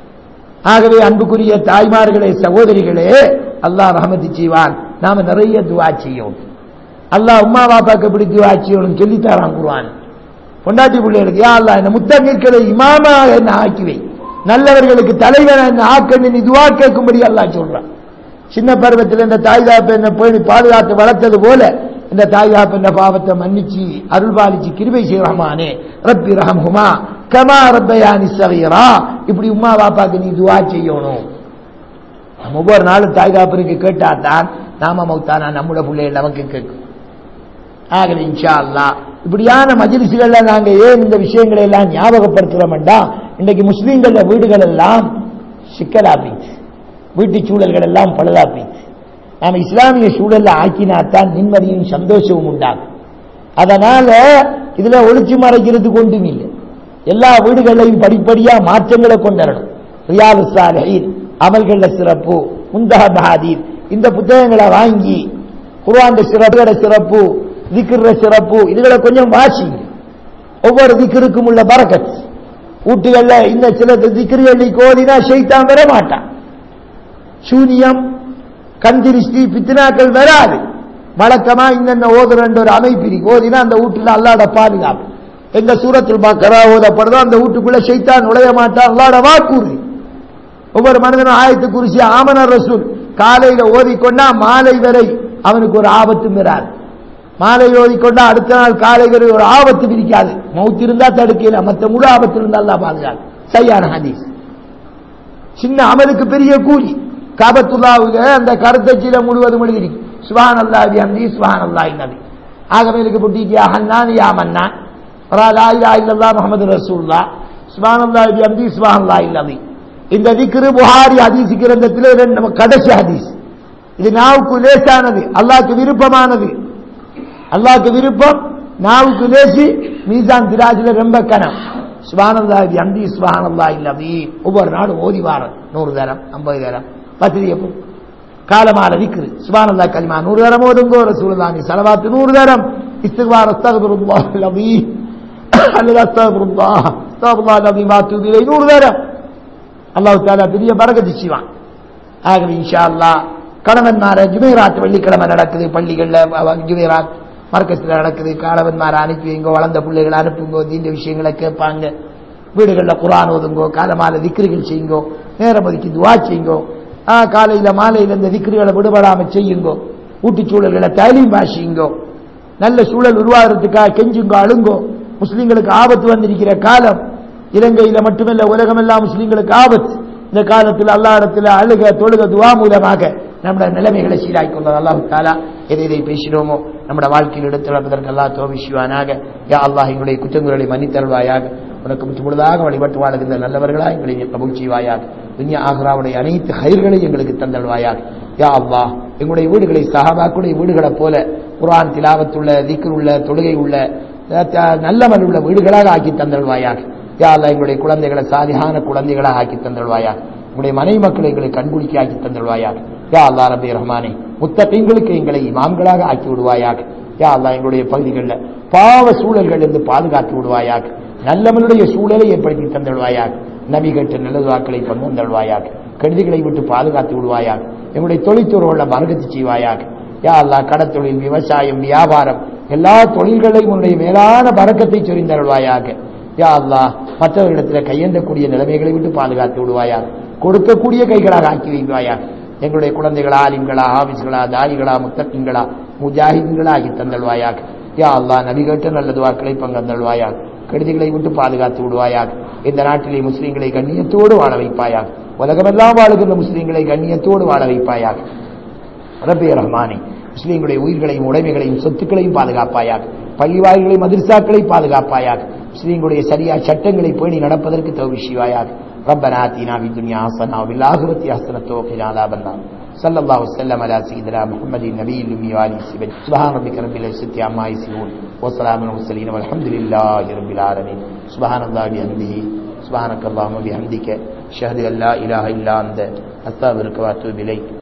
ஆகவே அன்புக்குரிய தாய்மார்களே சகோதரிகளே அல்லாஹ் ரஹமத்து செய்வான் நாம நிறைய துவா செய்யும் அல்லாஹ் உமா பாப்பாக்கு எப்படி துவா செய்யணும் சொல்லித்தாரான் குருவான் பொண்டாட்டி பிள்ளைகளுக்கு யா அல்லாஹ் இந்த முத்தங்கிக்களை இமாமாக என்ன ஆக்கிவை நல்லவர்களுக்கு தலைவன் என்ன ஆக்கன்னு நீ துவா கேட்கும்படி அல்லாஹ் சொல்றான் சின்ன பருவத்தில் இந்த தாய் தாப்ப என்ன பேணி பாதுகாத்து வளர்த்தது போல இந்த தாய் தாப்ப என்ன பாவத்தை மன்னிச்சு அருள் பாலிச்சு கிருபை செய்யறமானே ரப்பி ரஹம்ஹுமா கமா ரப்பயானி சகீரா இப்படி உமா பாப்பாக்கு நீ துவா செய்யணும் நம்ம ஒவ்வொரு நாளும் தாய் தாப்பருக்கு கேட்டாதான் நாம மௌத்தானா நம்முட பிள்ளைகள் நமக்கு கேட்கும் ஆகவே இன்ஷா அல்லா இப்படியான மஜிலிசுகள்ல நாங்க ஏன் இந்த விஷயங்களை எல்லாம் ஞாபகப்படுத்துறோம்டா இன்றைக்கு முஸ்லீம்கள வீடுகள் எல்லாம் சிக்கலா போயிடுச்சு வீட்டு சூழல்கள் எல்லாம் பழுதா போயிடுச்சு நாம இஸ்லாமிய சூழல்ல ஆக்கினாத்தான் நிம்மதியும் சந்தோஷமும் உண்டாகும் அதனால இதுல ஒளிச்சு மறைக்கிறதுக்கு ஒன்றும் இல்லை எல்லா வீடுகளையும் படிப்படியா மாற்றங்களை கொண்டுவரணும் ரியாது சாலிஹீன் அமல்கள சிறப்பு முந்தஹ மஹாதீர் இந்த புத்தகங்களை வாங்கி குர்ஆன் சிறப்புகள சிறப்பு திக்ர சிறப்பு இதுகளை கொஞ்சம் வாசிங்க ஒவ்வொரு திக்ருக்கும் உள்ள பரக்கத் வீட்டுகள்ல இந்த சில திக்ருகளை கோதினா ஷைத்தான் வர மாட்டான் சூனியம் கந்திரிஷ்டி பித்னாக்கள் வராது வழக்கமா இன்னென்ன ஓதுறன்ற ஒரு அமைப்பு இருக்கு ஓதினா அந்த வீட்டுல அல்லாட பாதுகாப்பு எந்த சூரத்தில் பாக்கரா ஓதப்படுதோ அந்த வீட்டுக்குள்ள ஷைத்தான் நுழைய மாட்டான் அல்லாட வாக்குறுதி ஒவ்வொரு மனிதனும் ஆயத்து குறிச்சி ஆமனர் ரசூல் காலையில ஓதிக்கொண்டா மாலை வரை அவனுக்கு ஒரு ஆபத்தும் வராது மாலை ஓதிக்கொண்டா அடுத்த நாள் காலை வரை ஒரு ஆபத்து இருக்காது மவுத்து இருந்தா தடுக்கல மற்ற முழு ஆபத்து இருந்தா அல்லா பாதுகாது சரியான ஹதீஸ் சின்ன அமலுக்கு பெரிய கூலி காபத்துல்லாவுல அந்த கருத்தச்சில முழுவதும் எழுதிருக்கு சுபான் அல்லா அந்தி சுபான் அல்லா நபி ஆகவே இதுக்கு புட்டிக்கு அஹன்னான் யா மன்னான் லா இலா இல்லல்லா முஹம்மது ரசூல்லா சுபான் அல்லா அந்தி சுபான் அல்லா நபி இந்த திக்ரு புகாரி ஹதீஸ் கிரந்தத்தில் ரெண்டு கடைசி ஹதீஸ் இது நாவுக்கு லேசானது அல்லாஹ்க்கு விருப்பமானது அல்லாஹ்க்கு விருப்பம் நாவுக்கு லேசி மீசான் திராஜில ரொம்ப கனம் சுபானல்லாஹி அந்தி சுபானல்லாஹி நபி ஒவ்வொரு நாளும் ஓதி வாரம் நூறு தரம் ஐம்பது தரம் பத்திரிகை காலமால விக்ரு சுபானல்லா கலிமா நூறு தரம் ஓதுங்கோ ரசூலுல்லாஹி ஸலவாத்து நூறு தரம் இஸ்திக்பார் அஸ்தக்பிருல்லாஹ் லபி அல்லது அஸ்தக்பிருல்லாஹ் அஸ்தக்பிருல்லாஹ் லபி மா துபிலை நூறு தரம் அல்லாஹ் தாலா பெரிய பரகத்து செய்வான் ஆகவே இன்ஷா அல்லாஹ் கணவன்மார ஜுமேராத் வெள்ளிக்கிழமை நடக்குது பள்ளிகள்ல ஜுமேராத் மர்க்கத்தில் நடக்குது கணவன்மார அனுப்பி வைங்கோ வளர்ந்த பிள்ளைகளை அனுப்புங்கோ தீண்ட விஷயங்களை கேட்பாங்க வீடுகளில் குரான் ஓதுங்கோ காலமால திக்ருகள் செய்யுங்கோ நேரம் ஒதுக்கி துவா செய்யுங்கோ ஆ, காலையில மாலையில இந்த திக்ருகளை விடுபடாம செய்யுங்கோ ஊட்டுச் சூழல்களை தயலீம் வாசியுங்கோ நல்ல சூழல் உருவாகிறதுக்காக கெஞ்சுங்கோ அழுங்கோ முஸ்லிம்களுக்கு ஆபத்து வந்திருக்கிற காலம் இலங்கையில மட்டுமல்ல உலகமெல்லாம் முஸ்லிம்களுக்கு ஆபத்து இந்த காலத்தில் அல்லா இடத்துல அழுக தொழுக துவா மூலமாக நம்முடைய நிலைமைகளை சீராக்கிக் கொள்ள அல்லாஹு தாலா எதை எதை பேசினோமோ நம்முடைய வாழ்க்கையில் எடுத்து நடப்பதற்கு அல்லா தோவிஷுவானாக யா அல்லாஹ் எங்களுடைய குற்றங்களை மன்னித்தருள்வாயாக உனக்கு முழுதாக வழிபட்டு வாழுகின்ற நல்லவர்களா எங்களை கபூல் செய்வாயாக துன்யா ஆக்ராவுடைய அனைத்து ஹைர்களையும் எங்களுக்கு தந்தல்வாயாக யா அல்லாஹ் எங்களுடைய வீடுகளை சஹாபாக்குடைய வீடுகளைப் போல குர்ஆன் திலாவத்துள்ள திக்ர் உள்ள தொழுகை உள்ள அஹ், த- நல்லமல் உள்ள வீடுகளாக ஆக்கி தந்தல்வாயாக யா அல்லாஹ் எங்களுடைய குழந்தைகளை சாதியான குழந்தைகளாக ஆக்கி தந்தல்வாயாக உங்களுடைய மனைவி மக்களை எங்களை கண்குளிக்க ஆக்கி தந்தல்வாயாக யா அல்லாஹ் ரபி ரஹ்மானே முத்தகீங்களுக்கு எங்களை இமாம்களாக ஆக்கி விடுவாயாக யா அல்லாஹ் எங்களுடைய பகுதிகளில் பாவ சூழல்களிலிருந்து பாதுகாத்து விடுவாயாக நல்லவனுடைய சூழலை ஏற்படுத்தி தந்தல்வாயாக நபி கேட்ட நல்லது வாக்களை பங்கு தந்தல்வாயாக கெடுதிகளை விட்டு பாதுகாத்து விடுவாயாக எங்களுடைய தொழில்துறைகளை மறுகத்து செய்வாயாக யா அல்லாஹ் கடத்தொழில் விவசாயம் வியாபாரம் எல்லா தொழில்களையும் உன்னுடைய மேலான பறக்கத்தை சொரிந்தருள்வாயாக யா அல்லாஹ் மற்றவர்களிடத்தில் கையேந்தக்கூடிய நிலைமைகளை விட்டு பாதுகாத்து விடுவாயாக கொடுக்கக்கூடிய கைகளாக ஆக்கி வைப்பாயாக எங்களுடைய குழந்தைகளா ஆலிம்களா ஆபிஸ்களா தாரிகளா முத்தக்கிங்களா முஜாஹிதுங்களா ஆகி தந்தல்வாயாக யா அல்லாஹ் நபி கேட்ட நல்லது வாக்களை பங்கந்தல்வாயாக கெடுதிகளை விட்டு பாதுகாத்து விடுவாயாக இந்த நாட்டிலே முஸ்லீம்களை கண்ணியத்தோடு வாழ வைப்பாயாக உலகமெல்லாம் வாழுகின்ற முஸ்லீம்களை கண்ணியத்தோடு வாழ வைப்பாயாக ரபே ரஹ்மானே முஸ்லீம்களுடைய உயிர்களையும் உடைமைகளையும் சொத்துக்களையும் பாதுகாப்பாயாக பள்ளிவாய்களை மதிர்சாக்களை பாதுகாப்பாயாக முஸ்லீம்களுடைய சரியா சட்டங்களை பேணி நடப்பதற்கு தௌவி செய்வாயாக ربنا آتنا في الدنيا حسنة وفي الآخرة حسنة وقنا عذاب النار صلى الله وسلم على سيدنا محمد النبي الأمي وآله وصحبه سبحان ربك رب العزة عما يصفون وسلام على المرسلين والحمد لله رب العالمين سبحان الله بحمده سبحانك اللهم وبحمدك أشهد أن لا إله إلا أنت أستغفرك وأتوب إليك